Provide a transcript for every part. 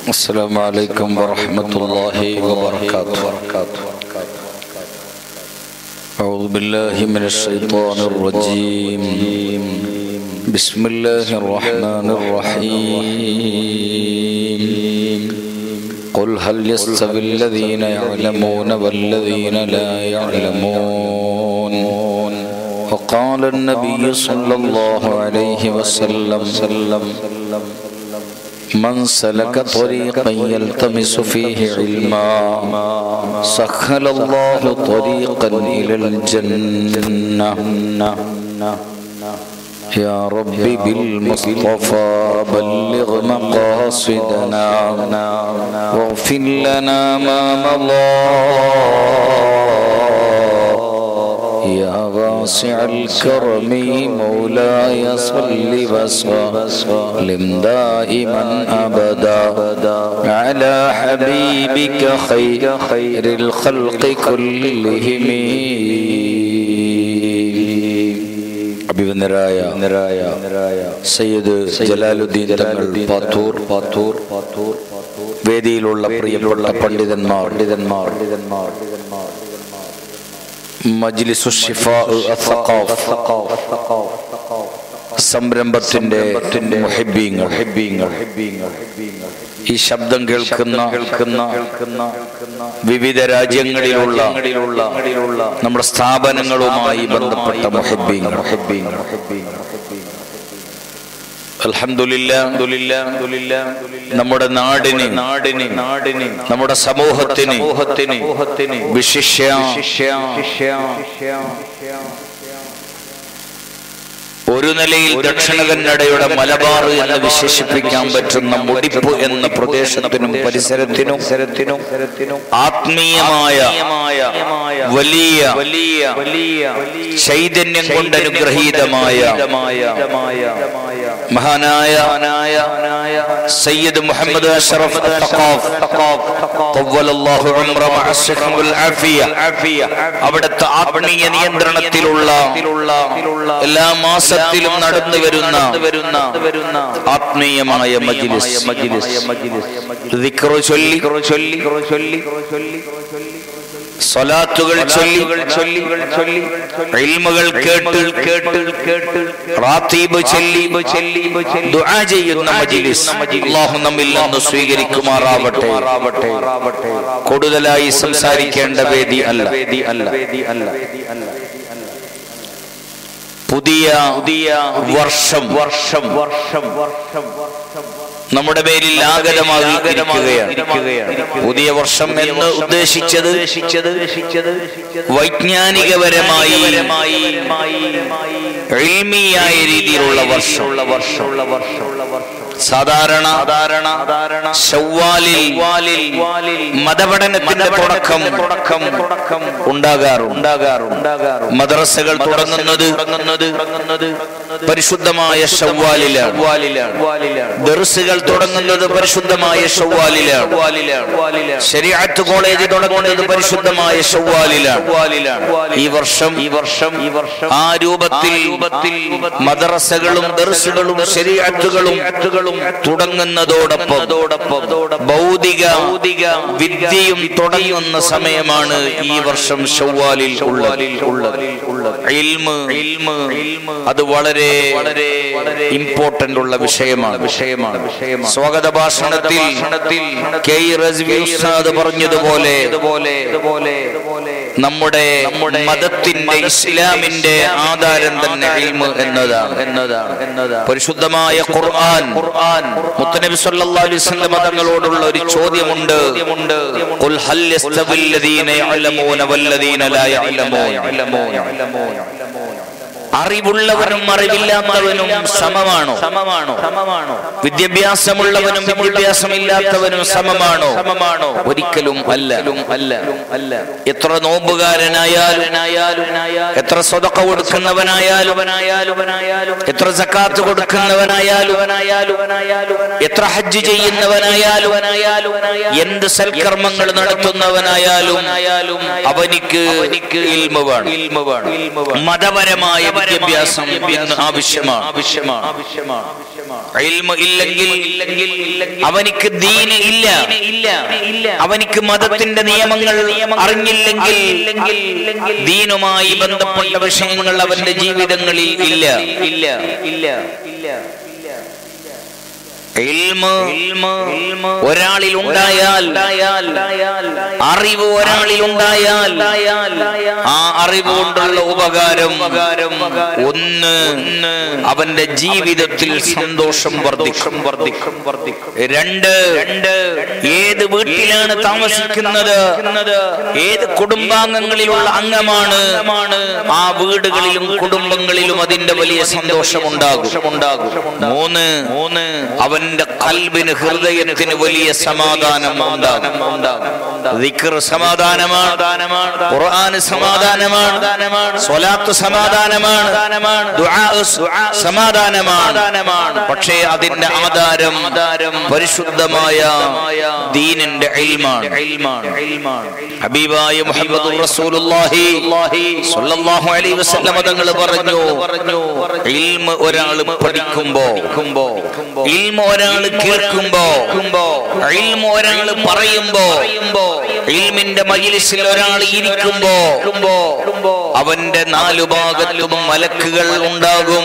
السلام عليكم ورحمة الله وبركاته أعوذ بالله من الشيطان الرجيم بسم الله الرحمن الرحيم قل هل يستوي الذين يعلمون والذين لا يعلمون وقال النبي صلى الله عليه وسلم من سلك طريقا يلتمس فيه علما سهل الله طريقا إلى الجنة يا رب بالمصطفى بلغ مقاصدنا واغفر لنا ما مضى يا واسع الكرم مولاي صل وسلم دائما ابدا على حبيبك خير الخلق كلهم അഭിവന്ദരായ സയ്യിദ് ജലാലുദ്ദീൻ തങ്ങൾ പാത്തൂർ പാത്തൂർ പാത്തൂർ വേദിയിലുള്ള പ്രിയപ്പെട്ട പണ്ഡിതന്മാർ പണ്ഡിതന്മാർ പണ്ഡിതന്മാർ മജ്ലിസു ഷിഫാ അസ്സഖാഫ് സംരംഭത്തിന്റെ മുഹിബ്ബീങ്ങൾ ഈ ശബ്ദം കേൾക്കുന്ന കേൾക്കുന്ന വിവിധ രാജ്യങ്ങളിലുള്ള നമ്മുടെ സ്ഥാപനങ്ങളുമായി ബന്ധപ്പെട്ട മുഹിബ്ബീങ്ങൾ നമ്മുടെ നാടിന് നാടിന് നാടിന് നമ്മുടെ സമൂഹത്തിന് സമൂഹത്തിന് വിശിഷ്യ ഒരു നിലയിൽ ദക്ഷിണ കന്നഡയുടെ മലബാർ എന്ന് വിശേഷിപ്പിക്കാൻ പറ്റുന്ന മുടിപ്പ് എന്ന പ്രദേശത്തിനും പരിസരത്തിനും ആത്മീയമായ വലിയ വലിയ വലിയ ചൈതന്യം കൊണ്ട് അനുഗ്രഹീതമായ മഹാനായ സയ്യിദ് മുഹമ്മദ് അഷ്റഫ് അവിടുത്തെ ആത്മീയ നിയന്ത്രണത്തിലുള്ള എല്ലാ മാസത്തിലും നടന്നു വരുന്ന വരുന്ന ആത്മീയമായ മജ്ലിസ് ദിക്റ് ചൊല്ലി ചൊല്ലി ചൊല്ലി സ്വലാത്തുകൾ ചൊല്ലി ചൊല്ലി ചൊല്ലി ഇൽമുകൾ കേട്ട് കേട്ട് കേട്ട് റാത്തീബ് ചൊല്ലി ചൊല്ലി ദുആ ചെയ്യുന്ന മജ്ലിസ് അല്ലാഹു നമ്മിൽ നിന്ന് സ്വീകരിക്കുമാറാവട്ടെ കൂടുതലായി സംസാരിക്കേണ്ട വേദി അല്ല വേദി അല്ല വേദി അല്ല പുതിയ പുതിയ വർഷം വർഷം വർഷം വർഷം നമ്മുടെ പേരിൽ ആഗതമാകുകയാണ് പുതിയ വർഷം എന്ന് ഉദ്ദേശിച്ചത് വൈജ്ഞാനികപരമായി എൽമിയായ രീതിയിലുള്ള വർഷം വർഷമുള്ള വർഷമുള്ള വർഷം സാധാരണ സാധാരണ ഷവ്വാലിൽ മതപഠനത്തിന്റെ തുടക്കം തുടക്കം തുടക്കം ഉണ്ടാകാറു ഉണ്ടാകാറു ഉണ്ടാകാറു മദ്രസകൾ തുടങ്ങുന്നത് തുടങ്ങുന്നത് പരിശുദ്ധമായ ഷവ്വാലിലാണ് ദർസുകൾ തുടങ്ങുന്നത് പരിശുദ്ധമായ ഷവ്വാലിലാണ് ശരിയാത്ത് കോളേജ് തുടങ്ങുന്നത് പരിശുദ്ധമായ ഷവ്വാലിലാണ് ഈ വർഷം ഈ വർഷം ഈ വർഷം ആ രൂപത്തിൽ രൂപത്തിൽ മദ്രസകളും ദർസുകളും ശരിയാത്തുകളും തുടങ്ങുന്നതോടൊപ്പം ഭൗതിക ഭൗതിക വിദ്യയും തുടങ്ങുന്ന സമയമാണ് ഈ വർഷം ഷവ്വാലിൽ ഉള്ളത് അത് വളരെ വളരെ ഇമ്പോർട്ടന്റ് ഉള്ള വിഷയമാണ് വിഷയമാണ് സ്വാഗത ഭാഷണത്തിൽ കെ റസ്വി ഉസ്താദ് പറഞ്ഞതുപോലെ നമ്മുടെ മതത്തിന്റെ ഇസ്ലാമിന്റെ ആധാരം തന്നെ ഇൽമ് എന്നതാണ് എന്നതാണ് എന്നതാണ് പരിശുദ്ധമായ ഖുർആൻ ഖുർആൻ മുത്തനബി സല്ലല്ലാഹു അലൈഹി വസല്ലം തങ്ങളോടുള്ള ഒരു ചോദ്യമുണ്ട് ഖുൽ ഹൽ യസ്തവിൽ ലദീന യഅലമൂന വല്ലദീന ലാ യഅലമൂൻ അറിവുള്ളവനും അറിവില്ലാത്തവനും സമമാണോ സമമാണോ സമമാണോ വിദ്യാഭ്യാസമുള്ളവനും വിദ്യാഭ്യാസമില്ലാത്തവനും സമമാണോ സമമാണോ ഒരിക്കലും അല്ല അല്ല അല്ല എത്ര നോമ്പുകാരനായാലും എത്ര സ്വതക്ക കൊടുക്കുന്നവനായാലും എത്ര സക്കാത്ത് കൊടുക്കുന്നവനായാലും എത്ര ഹജ്ജ് ചെയ്യുന്നവനായാലും എന്ത് സൽക്കർമ്മങ്ങൾ നടത്തുന്നവനായാലും അവനിക്ക് ഇൽമ വേണം മതപരമായ വിദ്യാഭ്യാസം ഇന്ന് ആവശ്യമാണ് ആവശ്യമാണ് ഇൽമ ഇല്ലെങ്കിൽ അവനിക്ക് ദീന് ഇല്ല അവനിക്ക് മതത്തിന്റെ നിയമങ്ങൾ അറിഞ്ഞില്ലെങ്കിൽ ദീനുമായി ബന്ധപ്പെട്ട വിഷയങ്ങൾ അവന്റെ ജീവിതങ്ങളിൽ ഇല്ല ഇല്ല ഇല്ല ഇല്ല ഒരാളിൽ ഉണ്ടായാൽ അറിവ് ഒരാളിൽ ഉണ്ടായാൽ ആ അറിവ് കൊണ്ടുള്ള ഉപകാരം ഒന്ന് അവന്റെ ജീവിതത്തിൽ സന്തോഷം വർദ്ധിക്കും വർദ്ധിക്കും വർദ്ധിക്കും രണ്ട് രണ്ട് ഏത് വീട്ടിലാണ് താമസിക്കുന്നത് ഏത് കുടുംബാംഗങ്ങളിലുള്ള അംഗമാണ് ആ വീടുകളിലും കുടുംബങ്ങളിലും അതിന്റെ വലിയ സന്തോഷം ഉണ്ടാകും ഉണ്ടാകും മൂന്ന് മൂന്ന് അവന്റെ കൽബിന് ഹൃദയത്തിന് വലിയ സമാധാനം ഉണ്ടാകും ദിക്ർ സമാധാനമാണ് ഖുർആൻ സമാധാനമാണ് സ്വലാത്ത് സമാധാനമാണ് ദുആ സമാധാനമാണ് പക്ഷേ അതിന്റെ ആധാരം പരിശുദ്ധമായ ദീനിന്റെ ഇൽമാണ് ഹബീബായ മുഹമ്മദ് റസൂലുള്ളാഹി സ്വല്ലല്ലാഹു അലൈഹി വസല്ലം തങ്ങൾ പറഞ്ഞു ഇൽമ ഒരാൾ പഠിക്കുമ്പോ ഇൽമ ഒരാൾ കേൾക്കുമ്പോ ഇൽമ ഒരാൾ പറയുമ്പോ ഇൽമിന്റെ മജിലിസിൽ ഒരാൾ ഇരിക്കുമ്പോ അവന്റെ നാലു ഭാഗത്തും മലക്കുകൾ ഉണ്ടാകും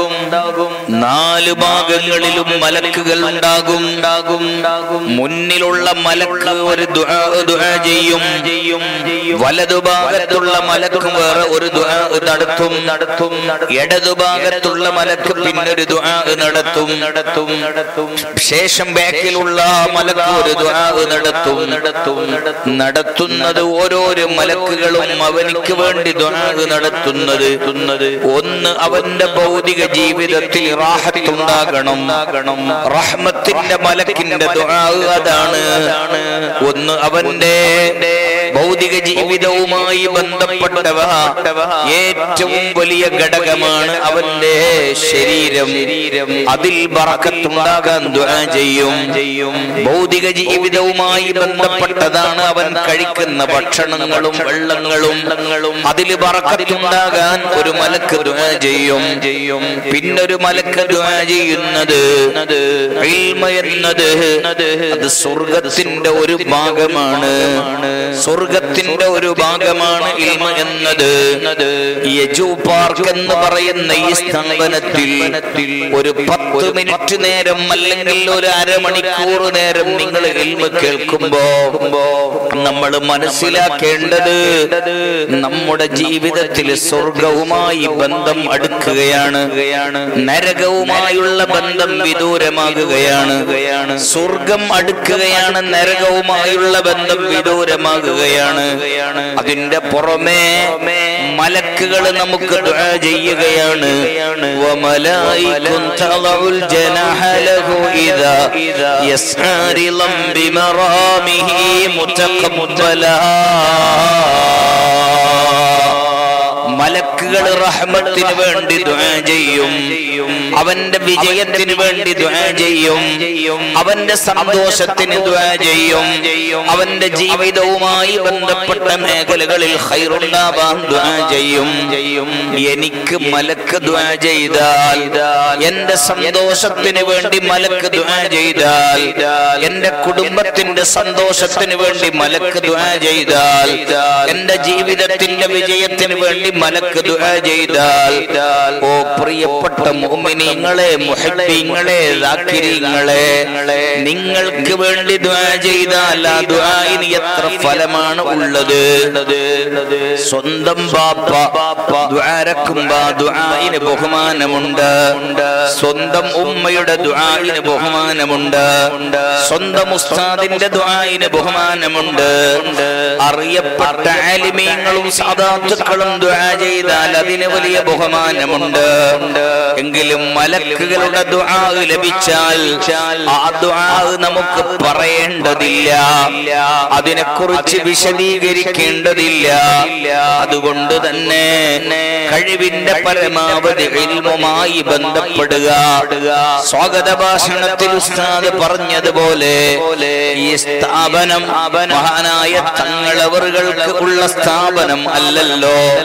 നാലു ഭാഗങ്ങളിലും മലക്കുകൾ ഉണ്ടാകും മുന്നിലുള്ള മലക്ക് ഒരു ദുആ ദുആ ചെയ്യും വലതുഭാഗത്തുള്ള മലക്ക് വേറെ ഒരു ദുആ നടത്തും നടത്തും ഇടതുഭാഗത്തുള്ള മലക്ക് പിന്നൊരു ദുആ നടത്തും നടത്തും നടത്തും ശേഷം ബാക്കിലുള്ള മലക്ക് ഒരു ദുആ നടത്തും നടത്തും നടത്തുന്നത് ഓരോരോ മലക്കുകളും അവനിക്ക് വേണ്ടി ദുആ നടത്തുന്നത് ഒന്ന് അവന്റെ ഭൗതിക ജീവിതത്തിൽ റാഹത്തുണ്ടാകണം റഹ്മത്തിന്റെ മലക്കിന്റെ ദുആ അതാണ് ഒന്ന് അവന്റെ ഭൗതിക ജീവിതവുമായി ബന്ധപ്പെട്ടവ ഏറ്റവും വലിയ ഘടകമാണ് അവന്റെ ശരീരം അതിൽ ബറക്കത്തുണ്ടാകാൻ ദുആ ചെയ്യും ഭൗതിക ജീവിതവുമായി ബന്ധപ്പെട്ടതാണ് അവൻ കഴിക്കുന്ന ഭക്ഷണങ്ങളും വെള്ളങ്ങളും അതിൽ ബറക്കത്തുണ്ടാകാൻ ഒരു മലക്ക് ദുആ ചെയ്യും ചെയ്യും പിന്നൊരു മലക്ക് ദുആ ചെയ്യുന്നത് ഇൽമ എന്നത് അത് സ്വർഗത്തിന്റെ ഒരു ഭാഗമാണ് സ്വർഗത്തിന്റെ ഒരു ഭാഗമാണ് ഇൽമ എന്നത് യജു പാർക്ക് എന്ന് പറയുന്ന ഈ സ്തംഭനത്തിൽ ഒരു പത്ത് മിനിറ്റ് നേരം അല്ലെങ്കിൽ ഒരു അരമണിക്കൂർ നേരം നിങ്ങൾ ഇൽമ കേൾക്കുമ്പോ നമ്മൾ മനസ്സിലാക്കേണ്ടത് നമ്മുടെ ജീവിതത്തിൽ സ്വർഗവുമായി ബന്ധം അടുക്കുകയാണ് നരകവുമായുള്ള ബന്ധം വിദൂരമാകുകയാണ് സ്വർഗം അടുക്കുകയാണ് നരകവുമായുള്ള ബന്ധം വിദൂരമാകുകയാണ് അതിന്റെ പുറമേ മലക്കുകൾ നമുക്ക് ദുആ ചെയ്യുകയാണ് വമലായികുൻ തളഉൽ ജനഹ ലഹു ഇദാ യസ്ആ റിളം ബിമറാമിഹി മുതഖബ്ബലാ മലക്കുകൾ റഹ്മത്തിന് വേണ്ടി ദുആ ചെയ്യും അവന്റെ വിജയത്തിന് വേണ്ടി ദുആ ചെയ്യും അവന്റെ സന്തോഷത്തിന് ദുആ ചെയ്യും അവന്റെ ജീവിതവുമായി ബന്ധപ്പെട്ട മേഖലകളിൽ ഖൈറുണ്ടാവാൻ ദുആ ചെയ്യും എനിക്ക് മലക്ക് ദുആ ചെയ്താൽ എന്റെ സന്തോഷത്തിന് വേണ്ടി മലക്ക് ദുആ ചെയ്താൽ എന്റെ കുടുംബത്തിന്റെ സന്തോഷത്തിന് വേണ്ടി മലക്ക് ദുആ ചെയ്താൽ എന്റെ ജീവിതത്തിന്റെ വിജയത്തിന് വേണ്ടി മലക്ക് ദുആ ചെയ്താൽ ഓ പ്രിയപ്പെട്ട മുഅ്മിനീങ്ങളെ മുഹബ്ബീങ്ങളെ ദാക്കിരീങ്ങളെ നിങ്ങൾക്ക് വേണ്ടി ദുആ ചെയ്താൽ ആ ദുആഇന് എത്ര ഫലമാണ് ഉള്ളത് സ്വന്തം ബാപ്പ ദുആരക്കുമ്പോ ദുആഇന് ബഹുമാനമുണ്ട് സ്വന്തം ഉമ്മയുടെ ദുആഇന് ബഹുമാനമുണ്ട് സ്വന്തം ഉസ്താദിന്റെ ദുആഇന് ബഹുമാനമുണ്ട് അറിയപ്പെട്ട ആലിമീങ്ങളും സാദാത്തുക്കളും ദുആ ചെയ്താൽ അതിന് വലിയ ബഹുമാനമുണ്ട് എങ്കിലും മലക്കുകളുടെ ദുആ ലഭിച്ചാൽ ആ ദുആ നമുക്ക് പറയേണ്ടതില്ല അതിനെക്കുറിച്ച് വിശദീകരിക്കേണ്ടതില്ല അതുകൊണ്ട് തന്നെ കഴിവിന്റെ പരമാവധി ഇൽമുമായി ബന്ധപ്പെടുക സ്വാഗത ഭാഷണത്തിൽ ഉസ്താദ് പറഞ്ഞതുപോലെ ഈ സ്ഥാപനം മഹാനായ തങ്ങളവറുകൾക്ക് ഉള്ള സ്ഥാപനം അല്ലല്ലോ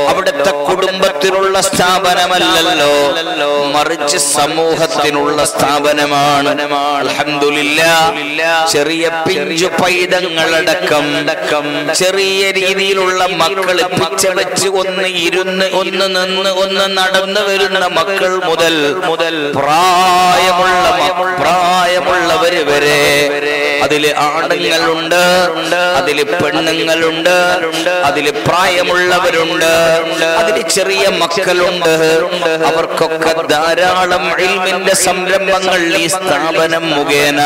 അവിടുത്തെ കുടുംബത്തിനുള്ള സ്ഥാപനമല്ലല്ലോ മറിച്ച് സമൂഹത്തിനുള്ള സ്ഥാപനമാണ് അൽഹംദുലില്ലാ ചെറിയ പിഞ്ചു പൈതങ്ങളടക്കം ചെറിയ രീതിയിലുള്ള മക്കൾ പിച്ച വെച്ച് ഒന്ന് ഇരുന്ന് ഒന്ന് നിന്ന് ഒന്ന് നടന്നു വരുന്ന മക്കൾ മുതൽ മുതൽ പ്രായമുള്ള മ- പ്രായമുള്ളവര് വരെ അതില് ആണുങ്ങളുണ്ട് അതില് പെണ്ണുങ്ങളുണ്ട് അതില് പ്രായമുള്ളവരുണ്ട് അതില് ചെറിയ മക്കളുണ്ട് അവർക്കൊക്കെ ധാരാളം ഇൽമിന്റെ സംരംഭങ്ങൾ ഈ സ്ഥാപനം മുഖേന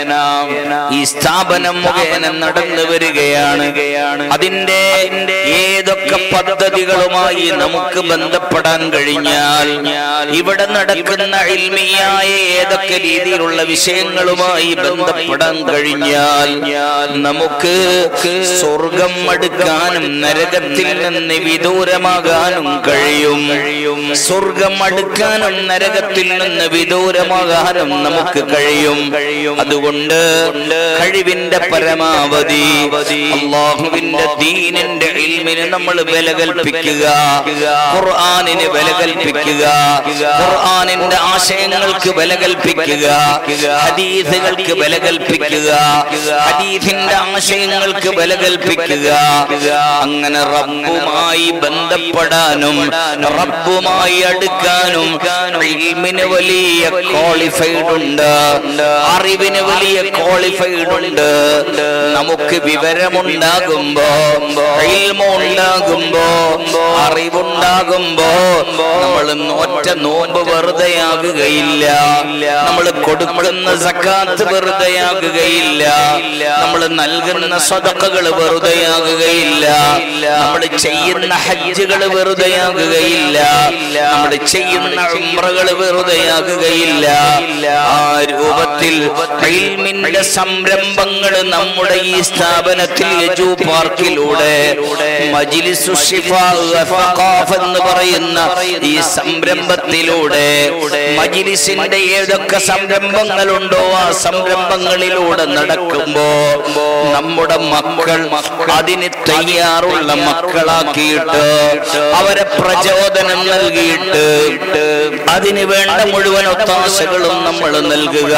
ഈ സ്ഥാപനം മുഖേന നടന്നു വരികയാണ് അതിന്റെ ഏതൊക്കെ പദ്ധതികളുമായി നമുക്ക് ബന്ധപ്പെടാൻ കഴിഞ്ഞാൽ ഇവിടെ നടക്കുന്ന ഇൽമിയായ ഏതൊക്കെ രീതിയിലുള്ള വിഷയങ്ങളുമായി ബന്ധപ്പെടാൻ കഴിഞ്ഞാൽ നമുക്ക് സ്വർഗം അടുക്കാനും നരകത്തിൽ നിന്ന് വിദൂരമാകാനും കഴിയും സ്വർഗം അടുക്കാനും നരകത്തിൽ നിന്ന് വിദൂരമാകാനും നമുക്ക് കഴിയും അതുകൊണ്ട് കഴിവിന്റെ പരമാവധി അള്ളാഹുവിന്റെ ദീനിന്റെ ഇൽമിന് നമ്മൾ വില കൽപ്പിക്കുക ഖുർആനിന് വില കൽപ്പിക്കുക ഖുർആനിന്റെ ആശയങ്ങൾക്ക് വില കൽപ്പിക്കുക ഹദീസുകൾക്ക് വില കൽപ്പിക്കുക ഹദീസിന്റെ ആശയങ്ങൾക്ക് വില കൽപ്പിക്കുക അങ്ങനെ റബ്ബുമായി ബന്ധപ്പെടാനും റബ്ബുമായി അടുക്കാനും ഇൽമിന് വലിയ ക്വാളിഫൈഡ് ഉണ്ട് അറിവിന് വലിയ ക്വാളിഫൈഡ് ഉണ്ട് നമുക്ക് വിവരമുണ്ടാകുമ്പോ ഇൽമുണ്ടാകുമ്പോ അറിവുണ്ടാകുമ്പോ നമ്മൾ ഒറ്റ നോമ്പ് വെറുതെയാകുകയില്ല നമ്മൾ കൊടുക്കുന്ന സക്കാത്ത് വെറുതെയാകുകയില്ല നമ്മൾ നൽകുന്ന സ്വതക്കകൾ വെറുതെയാകുകയില്ല നമ്മൾ ചെയ്യുന്ന ഹജ്ജുകൾ വെറുതെയാകുകയില്ല നമ്മൾ ചെയ്യുന്ന ഉംറകൾ വെറുതെയാകുകയില്ല ആ രൂപത്തിൽ ഇൽമിന്റെ സംരംഭങ്ങൾ നമ്മുടെ ഈ സ്ഥാപനത്തിൽ യജു പാർക്കിലൂടെ മജ്ലിസു ശിഫാ വഫഖാഫ് എന്ന് പറയുന്ന ഈ സംരംഭത്തിലൂടെ മജ്ലിസിന്റെ ഏതൊക്കെ സംരംഭങ്ങളുണ്ടോ ആ സംരംഭങ്ങളിലൂടെ നടക്കുമ്പോ നമ്മുടെ മക്കൾ അതിന് തയ്യാറുള്ള മക്കളാക്കിയിട്ട് അവരെ പ്രചോദനം നൽകിയിട്ട് അതിന് വേണ്ട മുഴുവൻ ഒത്താശകളും നമ്മൾ നൽകുക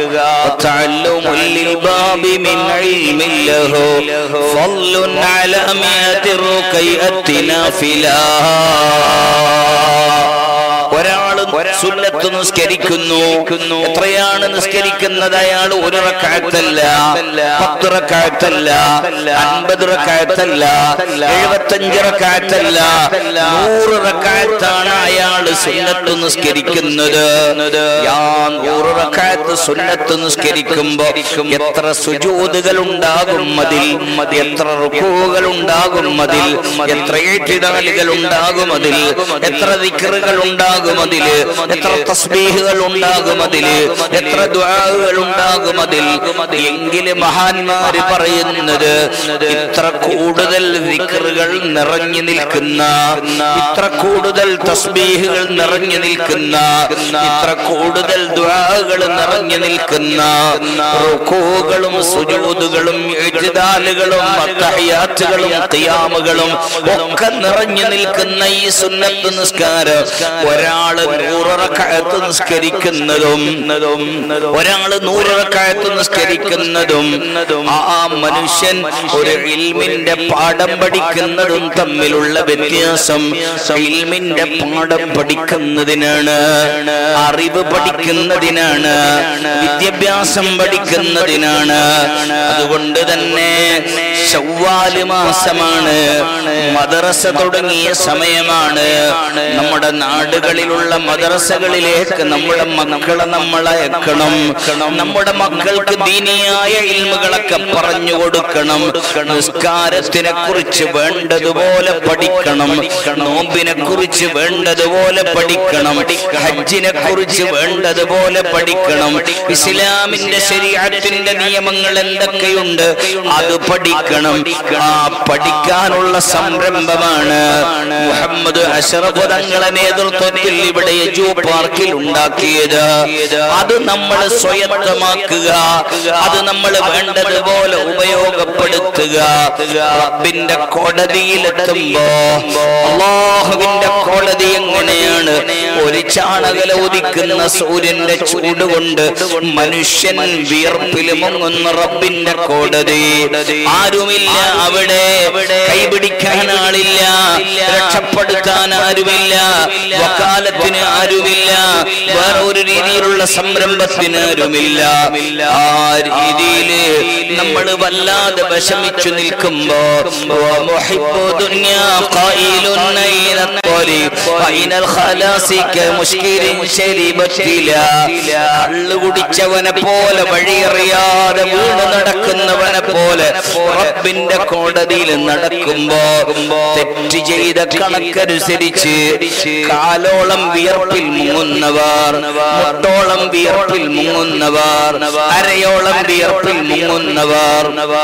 تعلم للباب من علم له فضل على مئة ركيئة نافلة ഒരാള് സുന്നത്ത് നിസ്കരിക്കുന്നു എത്രയാണ് നിസ്കരിക്കുന്നത് അയാൾ ഒരു റക്കായത്തല്ല പത്ത് റക്കായത്തല്ല അൻപത് റക്കായത്തല്ല എഴുപത്തഞ്ച് റക്കായത്തല്ല നൂറ് റക്കായത്താണ് അയാൾ സുന്നത്ത് നിസ്കരിക്കുന്നത് ഞാൻ നൂറ് റക്കായത്ത് സുന്നത്ത് നിസ്കരിക്കുമ്പോ എത്ര സുജൂതുകൾ ഉണ്ടാകും അതിൽ എത്ര റുക്കുകൾ ഉണ്ടാകും അതിൽ എത്ര ഏറ്റുതാലുകൾ ഉണ്ടാകും അതിൽ എത്ര ദിക്കറുകൾ ഉണ്ടാകും അതില് എത്ര തസ്ബീഹുകൾ ഉണ്ടാകും അതില് എത്ര ദ്വാകൾ ഉണ്ടാകും അതിൽ എങ്കിലും മഹാന്മാര് പറയുന്നത് ഇത്ര കൂടുതൽ ദിക്കറുകൾ നിറഞ്ഞു നിൽക്കുന്ന ഇത്ര കൂടുതൽ തസ്ബീഹുകൾ നിറഞ്ഞു നിൽക്കുന്ന ഇത്ര കൂടുതൽ ദ്വാകൾ നിറഞ്ഞു നിൽക്കുന്ന റുക്കൂകളും സുജൂദുകളും എഴുതാലുകളും അത്തഹയാത്തുകളും ഖിയാമുകളും ഒക്കെ നിറഞ്ഞു നിൽക്കുന്ന ഈ സുന്നത്ത് നിസ്കാരം ഒരാള് നൂററക്കായത്ത് നിസ്കരിക്കുന്നതും ഒരാള് നൂററക്കായത്ത് നിസ്കരിക്കുന്നതും ആ മനുഷ്യൻ ഒരു ഇൽമിന്റെ പാഠം പഠിക്കുന്നതും തമ്മിലുള്ള വ്യത്യാസം ഇൽമിന്റെ പാഠം പഠിക്കുന്നതിനാണ് അറിവ് പഠിക്കുന്നതിനാണ് വിദ്യാഭ്യാസം പഠിക്കുന്നതിനാണ് അതുകൊണ്ട് തന്നെ ചൊവ്വാല് മാസമാണ് മദ്രസ തുടങ്ങിയ സമയമാണ് നമ്മുടെ നാടുകളിലുള്ള മദ്രസകളിലേക്ക് നമ്മുടെ മക്കളെ നമ്മൾ അയക്കണം നമ്മുടെ മക്കൾക്ക് ദീനിയായ ഇൽമുകളൊക്കെ പറഞ്ഞു കൊടുക്കണം നിസ്കാരത്തിനെ കുറിച്ച് വേണ്ടതുപോലെ പഠിക്കണം നോമ്പിനെ കുറിച്ച് വേണ്ടതുപോലെ പഠിക്കണം ഹജ്ജിനെ കുറിച്ച് വേണ്ടതുപോലെ പഠിക്കണം ഇസ്ലാമിന്റെ ശരീരത്തിന്റെ നിയമങ്ങൾ എന്തൊക്കെയുണ്ട് അത് പഠിക്കണം ആ പഠിക്കാനുള്ള സംരംഭമാണ് മുഹമ്മദ് അഷറഫ് തങ്ങളെ നേതൃത്വത്തിൽ ഇവിടെ യജു പാർക്കിൽ ഉണ്ടാക്കിയത് അത് നമ്മൾ സ്വയത്തമാക്കുക അത് നമ്മൾ വേണ്ടതുപോലെ ഉപയോഗപ്പെടുത്തുക റബ്ബിന്റെ കോടതിയിലെത്തുമ്പോ അള്ളാഹുവിന്റെ കോടതി എങ്ങനെയാണ് ഒരു ചാണകല ഉദിക്കുന്ന സൂര്യന്റെ ചൂട് കൊണ്ട് മനുഷ്യൻ വിയർപ്പിൽ മുങ്ങുന്ന റബ്ബിന്റെ കോടതി ആരുമില്ല അവിടെ കൈപിടിക്കാൻ ആളില്ല രക്ഷപ്പെടുത്താൻ ആരുമില്ല വക്കാലത്തിന് ആരുമില്ല വേറെ ഒരു രീതിയിലുള്ള സംരംഭത്തിന് ആരുമില്ല ആ രീതിയില് നമ്മൾ വല്ലാതെ വിഷമിച്ചു നിൽക്കുമ്പോ ومحب دنيا قائل أين الطريق وأين الخلاص كمشكل شربت لا കള്ളു കുടിച്ചവനെ പോലെ വഴിയറിയാതെ വീണ് നടക്കുന്നവനെ പോലെ റബ്ബിന്റെ കോടതിയിൽ നടക്കുമ്പോ തെറ്റ് ചെയ്ത കണക്കനുസരിച്ച് കാലോളം വിയർപ്പിൽ മുങ്ങുന്നവർ മുട്ടോളം വിയർപ്പിൽ മുങ്ങുന്നവർ അരയോളം വിയർപ്പിൽ മുങ്ങുന്നവർ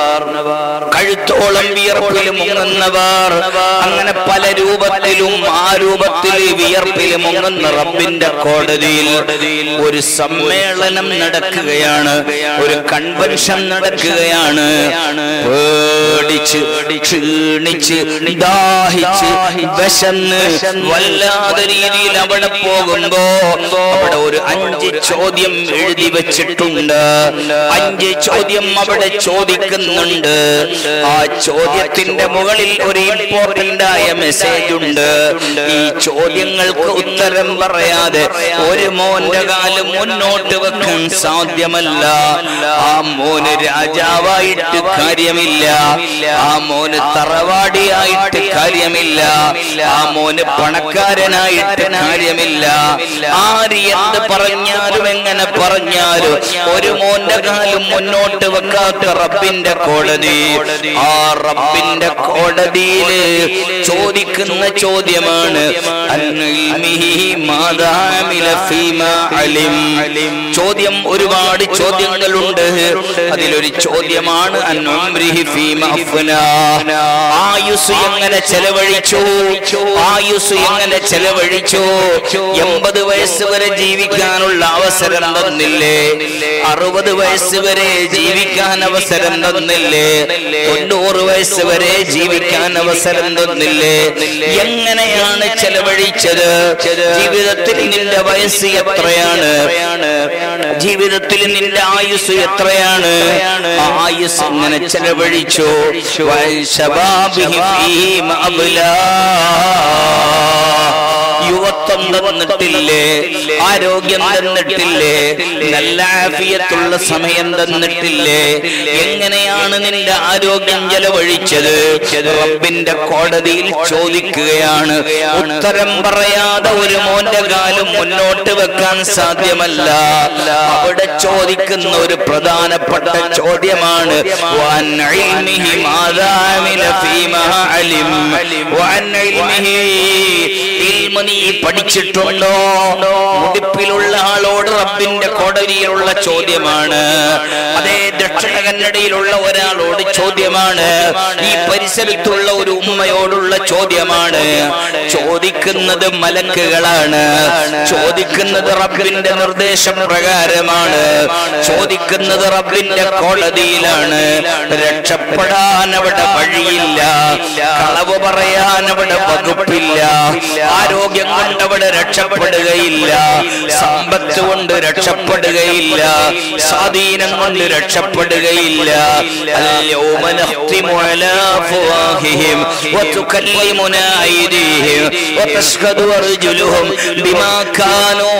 കഴുത്തോളം വിയർപ്പിൽ മുങ്ങുന്നവർ അങ്ങനെ പല രൂപത്തിലും ആ രൂപത്തിൽ വിയർപ്പിൽ മുങ്ങുന്ന റബ്ബിന്റെ കോടതിയിൽ ഒരു സമ്മേളനം നടക്കുകയാണ് ഒരു കൺവെൻഷൻ നടക്കുകയാണ് പേടിച്ച് ക്ഷീണിച്ച് ദാഹിച്ച് വിശന്ന് വല്ലാതെ രീതിയിൽ അവിടെ പോകുമ്പോ അവിടെ ഒരു അഞ്ച് ചോദ്യം എഴുതി വെച്ചിട്ടുണ്ട് അഞ്ച് ചോദ്യം അവിടെ ചോദിക്കുന്നുണ്ട് ആ ചോദ്യത്തിന്റെ മുകളിൽ ഒരു ഇമ്പോർട്ടന്റ് ആയ മെസ്സേജ് ഉണ്ട് ഈ ചോദ്യങ്ങൾക്ക് ഉത്തരം പറയാതെ ഒരു മോന്റെ കാലം മുന്നോട്ട് വെക്കാൻ സാധ്യമല്ല ആ മോന് രാജാവായിട്ട് കാര്യമില്ല ആ മോന് തറവാടിയായിട്ട് കാര്യമില്ല ആ മോന് പണക്കാരനായിട്ട് കാര്യമില്ല ആര് എന്ത് പറഞ്ഞാലും എങ്ങനെ പറഞ്ഞാലും ഒരു മോന്റെ കാലം മുന്നോട്ട് വെക്കാത്ത റബ്ബിന്റെ കോടതി ആ റബ്ബിന്റെ കോടതിയില് ചോദിക്കുന്ന ചോദ്യമാണ് അൻഇൽമിഹി മാദാ അമില ഫീമാ അലിം. ചോദ്യം ഒരുപാട് ചോദ്യങ്ങളുണ്ട് അതിലൊരു ചോദ്യമാണ് അൻ ഉംരിഹി ഫീമാ അഫ്നാ. ആയുസ് എങ്ങനെ ചെലവഴിച്ചു ആയുസ് എങ്ങനെ ചെലവഴിച്ചു എൺപത് വയസ്സ് വരെ ജീവിക്കാനുള്ള അവസരം തന്നില്ലേ അറുപത് വയസ്സ് വരെ ജീവിക്കാൻ അവസരം തന്നില്ലേ തൊണ്ണൂറ് വയസ്സ് വരെ ജീവിക്കാൻ അവസരം തന്നില്ലേ എങ്ങനെയാണ് ചെലവഴിച്ചത് ജീവിതത്തിൽ നിന്റെ വയസ്സ് എത്രയാണ് ജീവിതത്തിൽ നിന്റെ ആയുസ് എത്രയാണ് ആ ആയുസ് എങ്ങനെ ചെലവഴിച്ചു വൈശബാബിഹി ഫീമ അബ്ലാ. യുവത്വം തന്നിട്ടില്ലേ ആരോഗ്യം തന്നിട്ടില്ലേ നല്ല ആഫിയത്തുള്ള സമയം തന്നിട്ടില്ലേ എങ്ങനെയാണ് നിന്റെ ആരോഗ്യം ചെലവഴിച്ചത് റബ്ബിന്റെ കോടതിയിൽ ചോദിക്കുകയാണ് ഉത്തരം പറയാതെ ഒരു മോന്റെ കാലം മുന്നോട്ട് വെക്കാൻ സാധ്യമല്ല അവിടെ ചോദിക്കുന്ന ഒരു പ്രധാനപ്പെട്ട ചോദ്യമാണ് വഅൻ ഇൽമിഹി മാദാ അമില ഫീമാ അലിം വഅൻ ഇൽമിഹി ഇൽമ നീ പഠിച്ചിട്ടുണ്ടോ മുടിപ്പിലുള്ള ആളോട് റബ്ബിന്റെ കോടതിയിലുള്ള ചോദ്യമാണ് അതേ ദക്ഷിണ കന്നഡയിലുള്ള ഒരാളോട് ചോദ്യമാണ് ഈ പരിസരത്തുള്ള ഒരു ഉമ്മയോടുള്ള ചോദ്യമാണ് ചോദിക്കുന്നത് മലക്കുകളാണ് ചോദിക്കുന്നത് റബ്ബിന്റെ നിർദ്ദേശം പ്രകാരമാണ് ചോദിക്കുന്നത് റബ്ബിന്റെ കോടതിയിലാണ് രക്ഷപ്പെടാൻ അവിടെ വഴിയില്ല കളവ് പറയാൻ അവിടെ വകുപ്പില്ല ആരോഗ്യം കൊണ്ട് അവിടെ രക്ഷപ്പെടുകയില്ല സമ്പത്ത് കൊണ്ട് രക്ഷപ്പെടുകയില്ല സ്വാധീനം കൊണ്ട് രക്ഷപ്പെടുകയില്ല اليوم نختم على أفواههم وتكلمنا أيديهم وتشهد أرجلهم بما كانوا